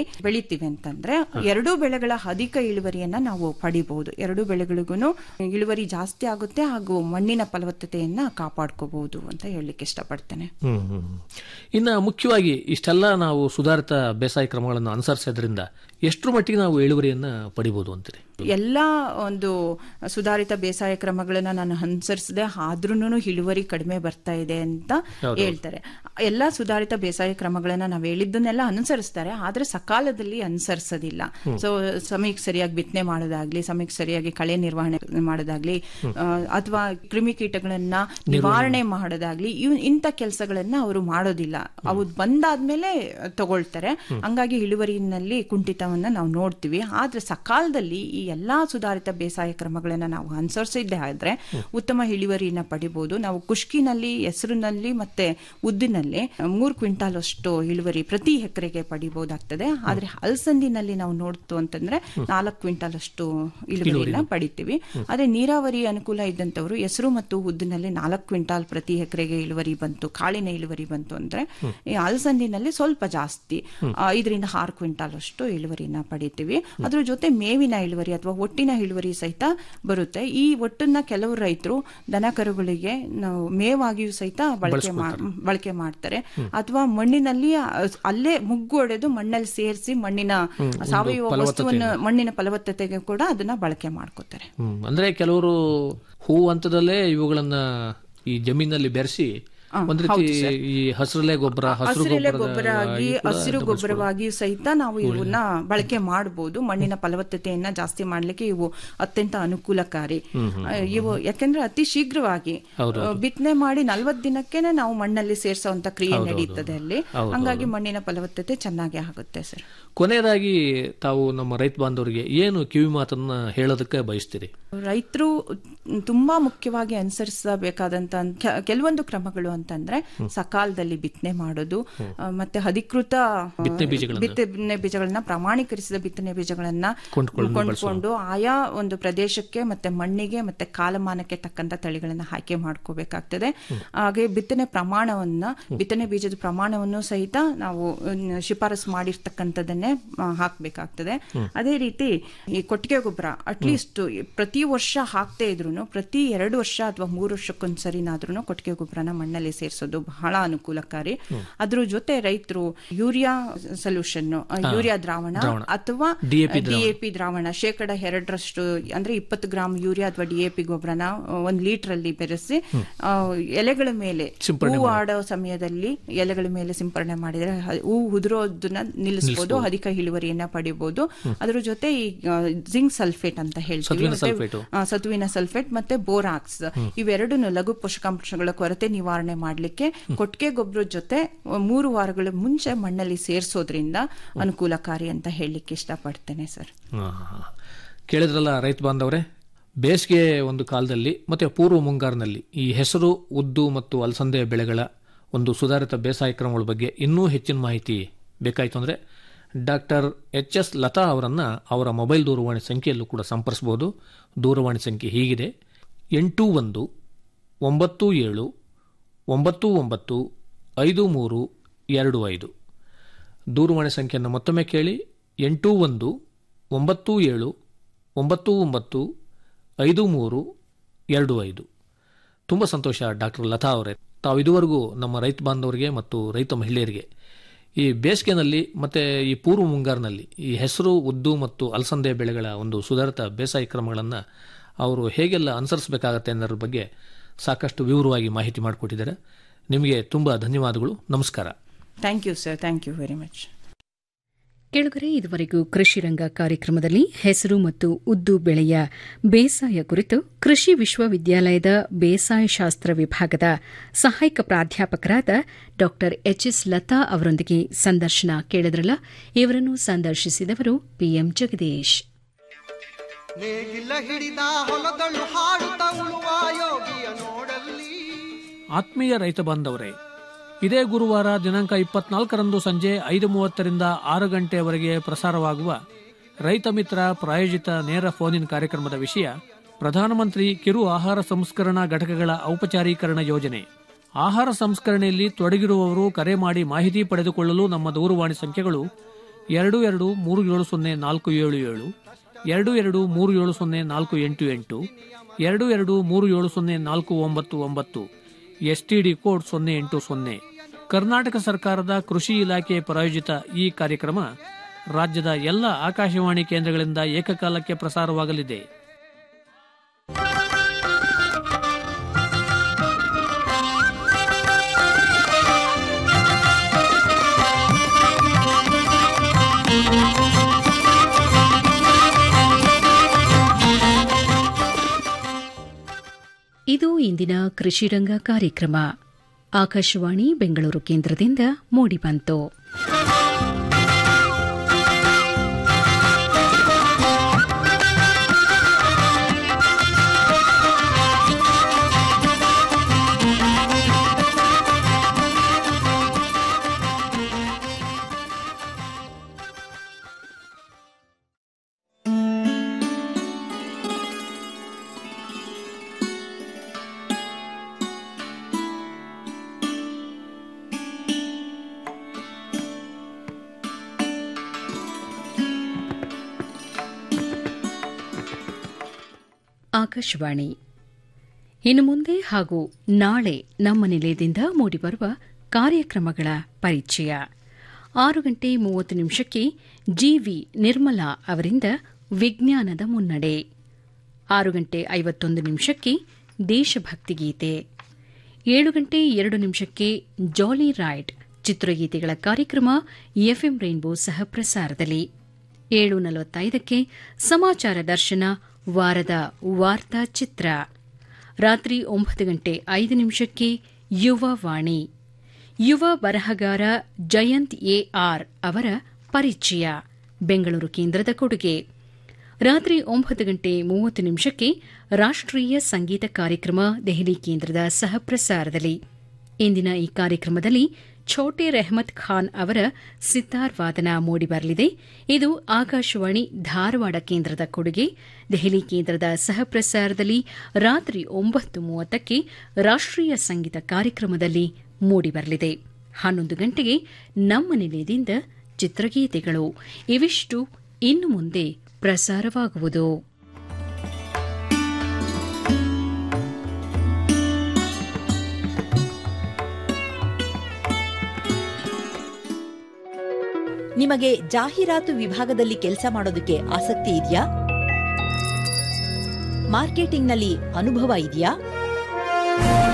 ಬೆಳಿತೀವಿ ಅಂತಂದ್ರೆ ಎರಡೂ ಬೆಳೆಗಳ ಅಧಿಕ ಇಳುವರಿಯನ್ನ ನಾವು ಪಡಿಬಹುದು ಎರಡೂ ಬೆಳೆಗಳಿಗೂ ಇಳುವರಿ ಜಾಸ್ತಿ ಆಗುತ್ತೆ ಹಾಗೂ ಮಣ್ಣಿನ ಫಲವತ್ತತೆಯನ್ನ ಕಾಪಾಡ್ಕೋಬಹುದು ಅಂತ ಹೇಳಲಿಕ್ಕೆ ಇಷ್ಟಪಡ್ತೇನೆ ಹ್ಮ್ ಹ್ಮ್ ಹ್ಮ್. ಇನ್ನ ಮುಖ್ಯವಾಗಿ ಇಷ್ಟೆಲ್ಲ ನಾವು ಸುಧಾರಿತ ಬೇಸಾಯ ಕ್ರಮಗಳನ್ನು ಅನುಸರಿಸೋದ್ರಿಂದ ಎಷ್ಟರ ಮಟ್ಟಿಗೆ ನಾವು ಇಳುವರಿಯನ್ನ ಪಡಿಬಹುದು ಅಂತೀರಿ ಎಲ್ಲ ಒಂದು ಸುಧಾರಿತ ಬೇಸಾಯ ಕ್ರಮಗಳನ್ನ ನಾನು ಅನುಸರಿಸದೆ ಆದ್ರೂ ಇಳುವರಿ ಕಡಿಮೆ ಬರ್ತಾ ಇದೆ ಅಂತ ಹೌದು. ಹೇಳ್ತಾರೆ ಎಲ್ಲ ಸುಧಾರಿತ ಬೇಸಾಯ ಕ್ರಮಗಳನ್ನ ನಾವು ಹೇಳಿದ್ದನ್ನೆಲ್ಲ ಅನುಸರಿಸ್ತಾರೆ ಆದ್ರೆ ಸಕಾಲದಲ್ಲಿ ಅನುಸರಿಸೋದಿಲ್ಲ ಹ್ಮ್. ಸೊ ಸಮಯಕ್ಕೆ ಸರಿಯಾಗಿ ಬಿತ್ತನೆ ಮಾಡೋದಾಗ್ಲಿ ಸಮಯಕ್ಕೆ ಸರಿಯಾಗಿ ಕಳೆ ನಿರ್ವಹಣೆ ಮಾಡೋದಾಗ್ಲಿ ಹ್ಮ್. ಅಥವಾ ಕ್ರಿಮಿಕೀಟಗಳನ್ನ ನಿವಾರಣೆ ಮಾಡೋದಾಗ್ಲಿ ಇವ್ ಇಂಥ ಕೆಲಸಗಳನ್ನ ಅವರು ಮಾಡೋದಿಲ್ಲ ಅವು ಬಂದಾದ್ಮೇಲೆ ತಗೊಳ್ತಾರೆ ಹ್ಮ್. ಹಂಗಾಗಿ ಇಳುವರಿನಲ್ಲಿ ಕುಂಠಿತವನ್ನ ನಾವು ನೋಡ್ತೀವಿ ಆದ್ರೆ ಸಕಾಲದಲ್ಲಿ ಈ ಎಲ್ಲಾ ಸುಧಾರಿತ ಬೇಸಾಯ ಕ್ರಮಗಳನ್ನ ನಾವು ಅನುಸರಿಸಿದ್ದೆ ಆದ್ರೆ ಉತ್ತಮ ಇಳುವರಿಯನ್ನ ಪಡಿಬಹುದು ನಾವು ಕುಷ್ಕಿನಲ್ಲಿ ಹೆಸರಿನಲ್ಲಿ ಮತ್ತೆ ಉದ್ದಿನಲ್ಲಿ ಮೂರು ಕ್ವಿಂಟಾಲ್ ಅಷ್ಟು ಇಳುವರಿ ಪ್ರತಿ ಎಕರೆಗೆ ಪಡಿಬಹುದಾಗ್ತದೆ ಆದ್ರೆ ಅಲಸಂದಿನಲ್ಲಿ ನಾವು ನೋಡ್ತು ಅಂತಂದ್ರೆ ನಾಲ್ಕು ಕ್ವಿಂಟಾಲ್ ಅಷ್ಟು ಇಳುವರಿಯನ್ನ ಇಳುವರಿನ. ಪಡಿತೀವಿ ಹ್ಮ್. ಅದೇ ನೀರಾವರಿ ಅನುಕೂಲ ಇದ್ದಂತವರು ಹೆಸರು ಮತ್ತು ಉದ್ದಿನಲ್ಲಿ ನಾಲ್ಕು ಕ್ವಿಂಟಾಲ್ ಪ್ರತಿ ಎಕರೆಗೆ ಇಳುವರಿ ಬಂತು ಕಾಳಿನ ಇಳುವರಿ ಬಂತು ಅಂದ್ರೆ ಹ್ಮ್. ಈ ಅಲಸಂದಿನಲ್ಲಿ ಸ್ವಲ್ಪ ಜಾಸ್ತಿ ಹ್ಮ್. ಆ, ಐದರಿಂದ ಆರು ಕ್ವಿಂಟಾಲ್ ಅಷ್ಟು ಇಳುವರಿನ ಪಡಿತೀವಿ ಅದ್ರ ಜೊತೆ ಮೇವಿನ ಇಳುವರಿ ಅಥವಾ ಒಟ್ಟಿನ ಇಳುವರಿ ಸಹಿತ ಬರುತ್ತೆ ಈ ಒಟ್ಟನ್ನ ಕೆಲವು ರೈತರು ದನ ಕರುಗಳಿಗೆ ನಾವು ಮೇವಾಗಿಯೂ ಸಹಿತ ಬಳಕೆ ಮಾ- ಬಳಸ್ಕೊಳ್ತಾರೆ. ಬಳಕೆ ಮಾಡ್ತಾರೆ ಹ್ಮ್. ಅಥವಾ ಮಣ್ಣಿನಲ್ಲಿ ಆ, ಅಲ್ಲೇ ಮುಗ್ಗು ಹೊಡೆದು ಮಣ್ಣಲ್ಲಿ ಸೇರಿಸಿ ಮಣ್ಣಿನ ಹ್ಮ್, ಒಂದು ಸಾವಯವ ವಸ್ತುವನ್ನು ಫಲವತ್ತತೆಯನ್ನು. ಮಣ್ಣಿನ ಫಲವತ್ತತೆಗೆ ಕೂಡ ಅದನ್ನ ಬಳಕೆ ಮಾಡ್ಕೋತಾರೆ ಹ್ಮ್ ಅಂದ್ರೆ ಕೆಲವರು ಹೂ ಹಂತದಲ್ಲೇ ಇವುಗಳನ್ನ ಈ ಜಮೀನಲ್ಲಿ ಬೆರೆಸಿ ಆ, ಒಂದ್ ರೀತಿ ಹೌದು ಸರ್. ಈ ಹಸಿರಲೆ ಗೊಬ್ಬರ ಹಸಿರು ಹಸಿರೆಲೆ ಗೊಬ್ಬರದ ಗೊಬ್ಬರ ಆಗಿ ಇವು ಕೂಡ ಹಸಿರು ಇದು ಗೊಬ್ಬರವಾಗಿಯೂ ಸಹಿತ ನಾವು ಇವನ್ನ ಬಳಕೆ ಮಾಡಬಹುದು ಮಣ್ಣಿನ ಫಲವತ್ತತೆಯನ್ನ ಜಾಸ್ತಿ ಮಾಡ್ಲಿಕ್ಕೆ ಇವು ಅತ್ಯಂತ ಅನುಕೂಲಕಾರಿ ಹ್ಮ್, ಹ್ಮ್, ಆ, ಇವು ಯಾಕೆಂದ್ರೆ ಅತಿ ಶೀಘ್ರವಾಗಿ ಹೌದು, ಆ, ಬಿತ್ತನೆ ಮಾಡಿ ನಲ್ವತ್ತು ದಿನಕ್ಕೇನೆ ನಾವು ಮಣ್ಣಲ್ಲಿ ಸೇರಿಸುವಂತ ಕ್ರಿಯೆ ಹೌದು, ಹೌದು. ನಡೀತದೆ ಅಲ್ಲಿ ಹೌದು, ಹಂಗಾಗಿ ಹೌದು. ಮಣ್ಣಿನ ಫಲವತ್ತತೆ ಚೆನ್ನಾಗಿ ಆಗುತ್ತೆ ಸರ್ ಕೊನೆಯದಾಗಿ ತಾವು ನಮ್ಮ ರೈತ ಬಾಂಧವರಿಗೆ ಏನು ಕಿವಿ ಮಾತನ್ನ ಹೇಳೋದಕ್ಕೆ ಬಯಸ್ತೀರಿ ರೈತರು ತುಂಬಾ ಮುಖ್ಯವಾಗಿ ಅನುಸರಿಸಬೇಕಾದಂತ ಕೆ- ಕೆಲವೊಂದು ಕ್ರಮಗಳು ಅಂತಂದ್ರೆ ಸಕಾಲದಲ್ಲಿ ಬಿತ್ತನೆ ಮಾಡೋದು ಆ, ಮತ್ತೆ ಅಧಿಕೃತ ಆ, ಬಿತ್ತನೆ ಬೀಜಗಳನ್ನ. ಬಿತ್ತನೆ ಬೀಜಗಳನ್ನ ಪ್ರಮಾಣೀಕರಿಸಿದ ಬಿತ್ತನೆ ಬೀಜಗಳನ್ನ ಕೊಂಡ್ಕೊಂಡು ಕೊಂಡ್ಕೊಂಡು ಆಯಾ ಒಂದು ಪ್ರದೇಶಕ್ಕೆ ಮತ್ತೆ ಮಣ್ಣಿಗೆ ಮತ್ತೆ ಕಾಲಮಾನಕ್ಕೆ ತಕ್ಕಂತ ತಳಿಗಳನ್ನ ಆಯ್ಕೆ ಮಾಡ್ಕೋಬೇಕಾಗ್ತದೆ ಹಾಗೆ ಬಿತ್ತನೆ ಪ್ರಮಾಣವನ್ನ ಬಿತ್ತನೆ ಬೀಜದ ಪ್ರಮಾಣವನ್ನು ಸಹಿತ ನಾವು ಅಹ್, ಶಿಫಾರಸು ಮಾಡಿರ್ತಕ್ಕಂಥದ್ದನ್ನೇ ಆ, ಹಾಕ್ಬೇಕಾಗ್ತದೆ ಹ್ಮ್. ಅದೇ ರೀತಿ ಈ ಕೊಟ್ಟಿಗೆ ಗೊಬ್ಬರ ಅಟ್ಲೀಸ್ಟ್ ಪ್ರತಿ ವರ್ಷ ಹಾಕ್ತೇ ಇದ್ರು ಪ್ರತಿ ಎರಡು ವರ್ಷ ಅಥವಾ ಮೂರು ವರ್ಷಕ್ಕೊಂದ್ಸರಿನಾದ್ರೂ ಕೊಟ್ಟಿಗೆ ಗೊಬ್ಬರನ ಮಣ್ಣಲ್ಲಿ ಸೇರಿಸೋದು ಬಹಳ ಅನುಕೂಲಕಾರಿ ಹ್ಮ್. ಅದ್ರ ಜೊತೆ ರೈತರು ಯೂರಿಯಾ ಸೊಲ್ಯೂಷನ್ ಹಾ, ಯೂರಿಯಾ ದ್ರಾವಣ ದ್ರಾವಣ. ಅಥವಾ DAP ದ್ರಾವಣ. ಡಿಎಪಿ ದ್ರಾವಣ ಶೇಕಡ ಎರಡರಷ್ಟು ಅಂದ್ರೆ ಇಪ್ಪತ್ತು ಗ್ರಾಮ್ ಯೂರಿಯಾ ಅಥವಾ ಡಿಎಪಿ ಗೊಬ್ಬರನ ಒಂದ್ ಲೀಟರ್ ಅಲ್ಲಿ ಬೆರೆಸಿ ಹ್ಮ್. ಆ, ಎಲೆಗಳ ಮೇಲೆ ಸಿಂಪಡಣೆ ಹೂ ಮಾಡಿ. ಆಡೋ ಸಮಯದಲ್ಲಿ ಎಲೆಗಳ ಮೇಲೆ ಸಿಂಪರಣೆ ಮಾಡಿದ್ರೆ ಹ- ಹೂ ಉದುರೋದನ್ನ ನಿಲ್ಲಿಸಬಹುದು ನಿಲ್ಲಿಸ್ಬೋದು. ಅಧಿಕ ಇಳುವರಿಯನ್ನ ಪಡಿಬಹುದು ಹ್ಮ್. ಅದ್ರ ಜೊತೆ ಈ ಜಿಂಕ್ ಸಲ್ಫೇಟ್ ಅಂತ ಹೇಳ್ತೀವಿ ಸತುವಿನ ಮತ್ತೆ, ಸಲ್ಫೇಟು. ಆ, ಸತುವಿನ ಸಲ್ಫೇಟ್ ಮತ್ತೆ ಬೋರಾಕ್ಸ್ ಹ್ಮ್. ಇವೆರಡನ್ನು ಲಘು ಪೋಷಕಾಂಶಗಳ ಕೊರತೆ ನಿವಾರಣೆ ಮಾಡ್ಲಿಕ್ಕೆ ಕೊಟ್ಟಿಗೆ ಗೊಬ್ಬರದ ಜೊತೆ ಮೂರು ವಾರಗಳ ಮುಂಚೆ ಮಣ್ಣಲ್ಲಿ ಸೇರಿಸೋದ್ರಿಂದ ಅನುಕೂಲಕಾರಿ ಅಂತ ಹೇಳಲಿಕ್ಕೆ ಇಷ್ಟಪಡ್ತೇನೆ ಸರ್ ಹಾ, ಹಾ, ಹಾ. ಕೇಳಿದ್ರಲ್ಲ ರೈತ ಬಾಂಧವರೇ ಬೇಸಿಗೆ ಒಂದು ಕಾಲದಲ್ಲಿ ಮತ್ತೆ ಪೂರ್ವ ಮುಂಗಾರಿನಲ್ಲಿ ಈ ಹೆಸರು ಉದ್ದು ಮತ್ತು ಅಲಸಂದೆ ಬೆಳೆಗಳ ಒಂದು ಸುಧಾರಿತ ಬೇಸಾಯ ಕ್ರಮಗಳ ಬಗ್ಗೆ ಇನ್ನೂ ಹೆಚ್ಚಿನ ಮಾಹಿತಿ ಬೇಕಾಯಿತು ಅಂದರೆ ಡಾಕ್ಟರ್ ಎಚ್ ಎಸ್ ಲತಾ ಅವರನ್ನು ಅವರ ಮೊಬೈಲ್ ದೂರವಾಣಿ ಸಂಖ್ಯೆಯಲ್ಲೂ ಕೂಡ ಸಂಪರ್ಸ್ಬೋದು ದೂರವಾಣಿ ಸಂಖ್ಯೆ ಹೀಗಿದೆ ಎಂಟು ಒಂದು ಒಂಬತ್ತು ಏಳು ಒಂಬತ್ತು ಒಂಬತ್ತು ಐದು ಮೂರು ಎರಡು ಐದು ದೂರವಾಣಿ ಸಂಖ್ಯೆಯನ್ನು ಮತ್ತೊಮ್ಮೆ ಕೇಳಿ ಎಂಟು ಒಂದು ಒಂಬತ್ತು ಏಳು ಒಂಬತ್ತು ಒಂಬತ್ತು ಐದು ಮೂರು ಎರಡು ಐದು ತುಂಬ ಸಂತೋಷ ಡಾಕ್ಟರ್ ಲತಾ ಅವರೇ ತಾವು ಇದುವರೆಗೂ ನಮ್ಮ ರೈತ ಬಾಂಧವರಿಗೆ ಮತ್ತು ರೈತ ಮಹಿಳೆಯರಿಗೆ ಈ ಬೇಸಿಗೆನಲ್ಲಿ ಮತ್ತು ಈ ಪೂರ್ವ ಮುಂಗಾರಿನಲ್ಲಿ ಈ ಹೆಸರು ಉದ್ದು ಮತ್ತು ಅಲಸಂದೆ ಬೆಳೆಗಳ ಒಂದು ಸುಧಾರಿತ ಬೇಸಾಯ ಕ್ರಮಗಳನ್ನು ಅವರು ಹೇಗೆಲ್ಲ ಅನುಸರಿಸಬೇಕಾಗತ್ತೆ ಅನ್ನೋದ್ರ ಬಗ್ಗೆ ಸಾಕಷ್ಟು ವಿವರವಾಗಿ ಮಾಹಿತಿ ಮಾಡಿಕೊಟ್ಟಿದ್ದಾರೆ ನಿಮಗೆ ತುಂಬ ಧನ್ಯವಾದಗಳು ನಮಸ್ಕಾರ thank you sir thank you very much ಕೆಳಗರೆ ಇದುವರೆಗೂ ಕೃಷಿ ರಂಗ ಕಾರ್ಯಕ್ರಮದಲ್ಲಿ ಹೆಸರು ಮತ್ತು ಉದ್ದು ಬೆಳೆಯ ಬೇಸಾಯ ಕುರಿತು ಕೃಷಿ ವಿಶ್ವವಿದ್ಯಾಲಯದ ಬೇಸಾಯ ಶಾಸ್ತ್ರ ವಿಭಾಗದ ಸಹಾಯಕ ಪ್ರಾಧ್ಯಾಪಕರಾದ ಡಾ ಎಚ್ಎಸ್ ಲತಾ ಅವರೊಂದಿಗೆ ಸಂದರ್ಶನ ಕೇಳಿದ್ರಲ್ಲ ಇವರನ್ನು ಸಂದರ್ಶಿಸಿದವರು ಪಿಎಂ ಜಗದೀಶ್ ನೇಗಿಲ ಹಿಡಿದ ಹೊಲದಳು ಹಾಡುತ್ತ ಉಳುವ ಯೋಗಿಯ ನೋಡಲ್ಲಿ ಆತ್ಮೀಯ ರೈತ ಬಾಂಧವರೇ ಇದೇ ಗುರುವಾರ ದಿನಾಂಕ ಇಪ್ಪತ್ನಾಲ್ಕರಂದು ಸಂಜೆ ಐದು ಮೂವತ್ತರಿಂದ ಆರು ಗಂಟೆಯವರೆಗೆ ಪ್ರಸಾರವಾಗುವ ರೈತ ಮಿತ್ರ ಪ್ರಾಯೋಜಿತ ನೇರ ಫೋನ್ ಇನ್ ಕಾರ್ಯಕ್ರಮದ ವಿಷಯ ಪ್ರಧಾನಮಂತ್ರಿ ಕಿರು ಆಹಾರ ಸಂಸ್ಕರಣಾ ಘಟಕಗಳ ಔಪಚಾರೀಕರಣ ಯೋಜನೆ ಆಹಾರ ಸಂಸ್ಕರಣೆಯಲ್ಲಿ ತೊಡಗಿರುವವರು ಕರೆ ಮಾಡಿ ಮಾಹಿತಿ ಪಡೆದುಕೊಳ್ಳಲು ನಮ್ಮ ದೂರವಾಣಿ ಸಂಖ್ಯೆಗಳು ಎರಡು ಎರಡು ಮೂರು ಏಳು ಸೊನ್ನೆ ನಾಲ್ಕು ಏಳು ಏಳು ಎರಡು ಎರಡು ಮೂರು ಏಳು ಸೊನ್ನೆ ನಾಲ್ಕು ಎಂಟು ಎಂಟು ಎರಡು ಎರಡು ಮೂರು ಏಳು ಸೊನ್ನೆ ನಾಲ್ಕು ಒಂಬತ್ತು ಒಂಬತ್ತು ಎಸ್ಟಿಡಿ ಕೋಡ್ ಸೊನ್ನೆ ಎಂಟು ಸೊನ್ನೆ ಕರ್ನಾಟಕ ಸರ್ಕಾರದ ಕೃಷಿ ಇಲಾಖೆ ಪ್ರಾಯೋಜಿತ ಈ ಕಾರ್ಯಕ್ರಮ ರಾಜ್ಯದ ಎಲ್ಲ ಆಕಾಶವಾಣಿ ಕೇಂದ್ರಗಳಿಂದ ಏಕಕಾಲಕ್ಕೆ ಪ್ರಸಾರವಾಗಲಿದೆ ಇದು ಇಂದಿನ ಕೃಷಿರಂಗ ಕಾರ್ಯಕ್ರಮ ಆಕಾಶವಾಣಿ ಬೆಂಗಳೂರು ಕೇಂದ್ರದಿಂದ ಮೂಡಿಬಂತು ಆಕಾಶವಾಣಿ ಇನ್ನು ಮುಂದೆ ಹಾಗೂ ನಾಳೆ ನಮ್ಮ ನಿಲಯದಿಂದ ಮೂಡಿಬರುವ ಕಾರ್ಯಕ್ರಮಗಳ ಪರಿಚಯ ಆರು ಗಂಟೆ ಮೂವತ್ತು ನಿಮಿಷಕ್ಕೆ ಜಿವಿ ನಿರ್ಮಲಾ ಅವರಿಂದ ವಿಜ್ಞಾನದ ಮುನ್ನಡೆ ಆರು ಗಂಟೆ ಐವತ್ತೊಂದು ನಿಮಿಷಕ್ಕೆ ದೇಶಭಕ್ತಿ ಗೀತೆ ಏಳು ಗಂಟೆ ಎರಡು ನಿಮಿಷಕ್ಕೆ ಜಾಲಿ ರೈಡ್ ಚಿತ್ರಗೀತೆಗಳ ಕಾರ್ಯಕ್ರಮ ಎಫ್ಎಂ ರೈನ್ಬೋ ಸಹ ಪ್ರಸಾರದಲ್ಲಿ ಏಳು ನಲವತ್ತೈದಕ್ಕೆ ಸಮಾಚಾರ ದರ್ಶನ ವಾರದ ವಾರ್ತಾ ಚಿತ್ರ ರಾತ್ರಿ ಒಂಬತ್ತು ಗಂಟೆ ಐದು ನಿಮಿಷಕ್ಕೆ ಯುವ ವಾಣಿ ಯುವ ಬರಹಗಾರ ಜಯಂತ್ ಎಆರ್ ಅವರ ಪರಿಚಯ ಬೆಂಗಳೂರು ಕೇಂದ್ರದ ಕೊಡುಗೆ ರಾತ್ರಿ ಒಂಬತ್ತು ಗಂಟೆ ಮೂವತ್ತು ನಿಮಿಷಕ್ಕೆ ರಾಷ್ಟ್ರೀಯ ಸಂಗೀತ ಕಾರ್ಯಕ್ರಮ ದೆಹಲಿ ಕೇಂದ್ರದ ಸಹ ಪ್ರಸಾರದಲ್ಲಿ ಇಂದಿನ ಈ ಕಾರ್ಯಕ್ರಮದಲ್ಲಿ ಛೋಟೆ ರೆಹಮತ್ ಖಾನ್ ಅವರ ಸಿತಾರ್ ವಾದನ ಮೂಡಿಬರಲಿದೆ ಇದು ಆಕಾಶವಾಣಿ ಧಾರವಾಡ ಕೇಂದ್ರದ ಕೊಡುಗೆ ದೆಹಲಿ ಕೇಂದ್ರದ ಸಹ ಪ್ರಸಾರದಲ್ಲಿ ರಾತ್ರಿ ಒಂಬತ್ತು ಮೂವತ್ತಕ್ಕೆ ರಾಷ್ಟ್ರೀಯ ಸಂಗೀತ ಕಾರ್ಯಕ್ರಮದಲ್ಲಿ ಮೂಡಿಬರಲಿದೆ ಹನ್ನೊಂದು ಗಂಟೆಗೆ ನಮ್ಮ ನಿಲಯದಿಂದ ಚಿತ್ರಗೀತೆಗಳು ಇವಿಷ್ಟು ಇನ್ನು ಮುಂದೆ ಪ್ರಸಾರವಾಗುವುದು ನಿಮಗೆ ಜಾಹೀರಾತು ವಿಭಾಗದಲ್ಲಿ ಕೆಲಸ ಮಾಡೋದಕ್ಕೆ ಆಸಕ್ತಿ ಇದೆಯಾ ಮಾರ್ಕೆಟಿಂಗ್ನಲ್ಲಿ ಅನುಭವ ಇದೆಯಾ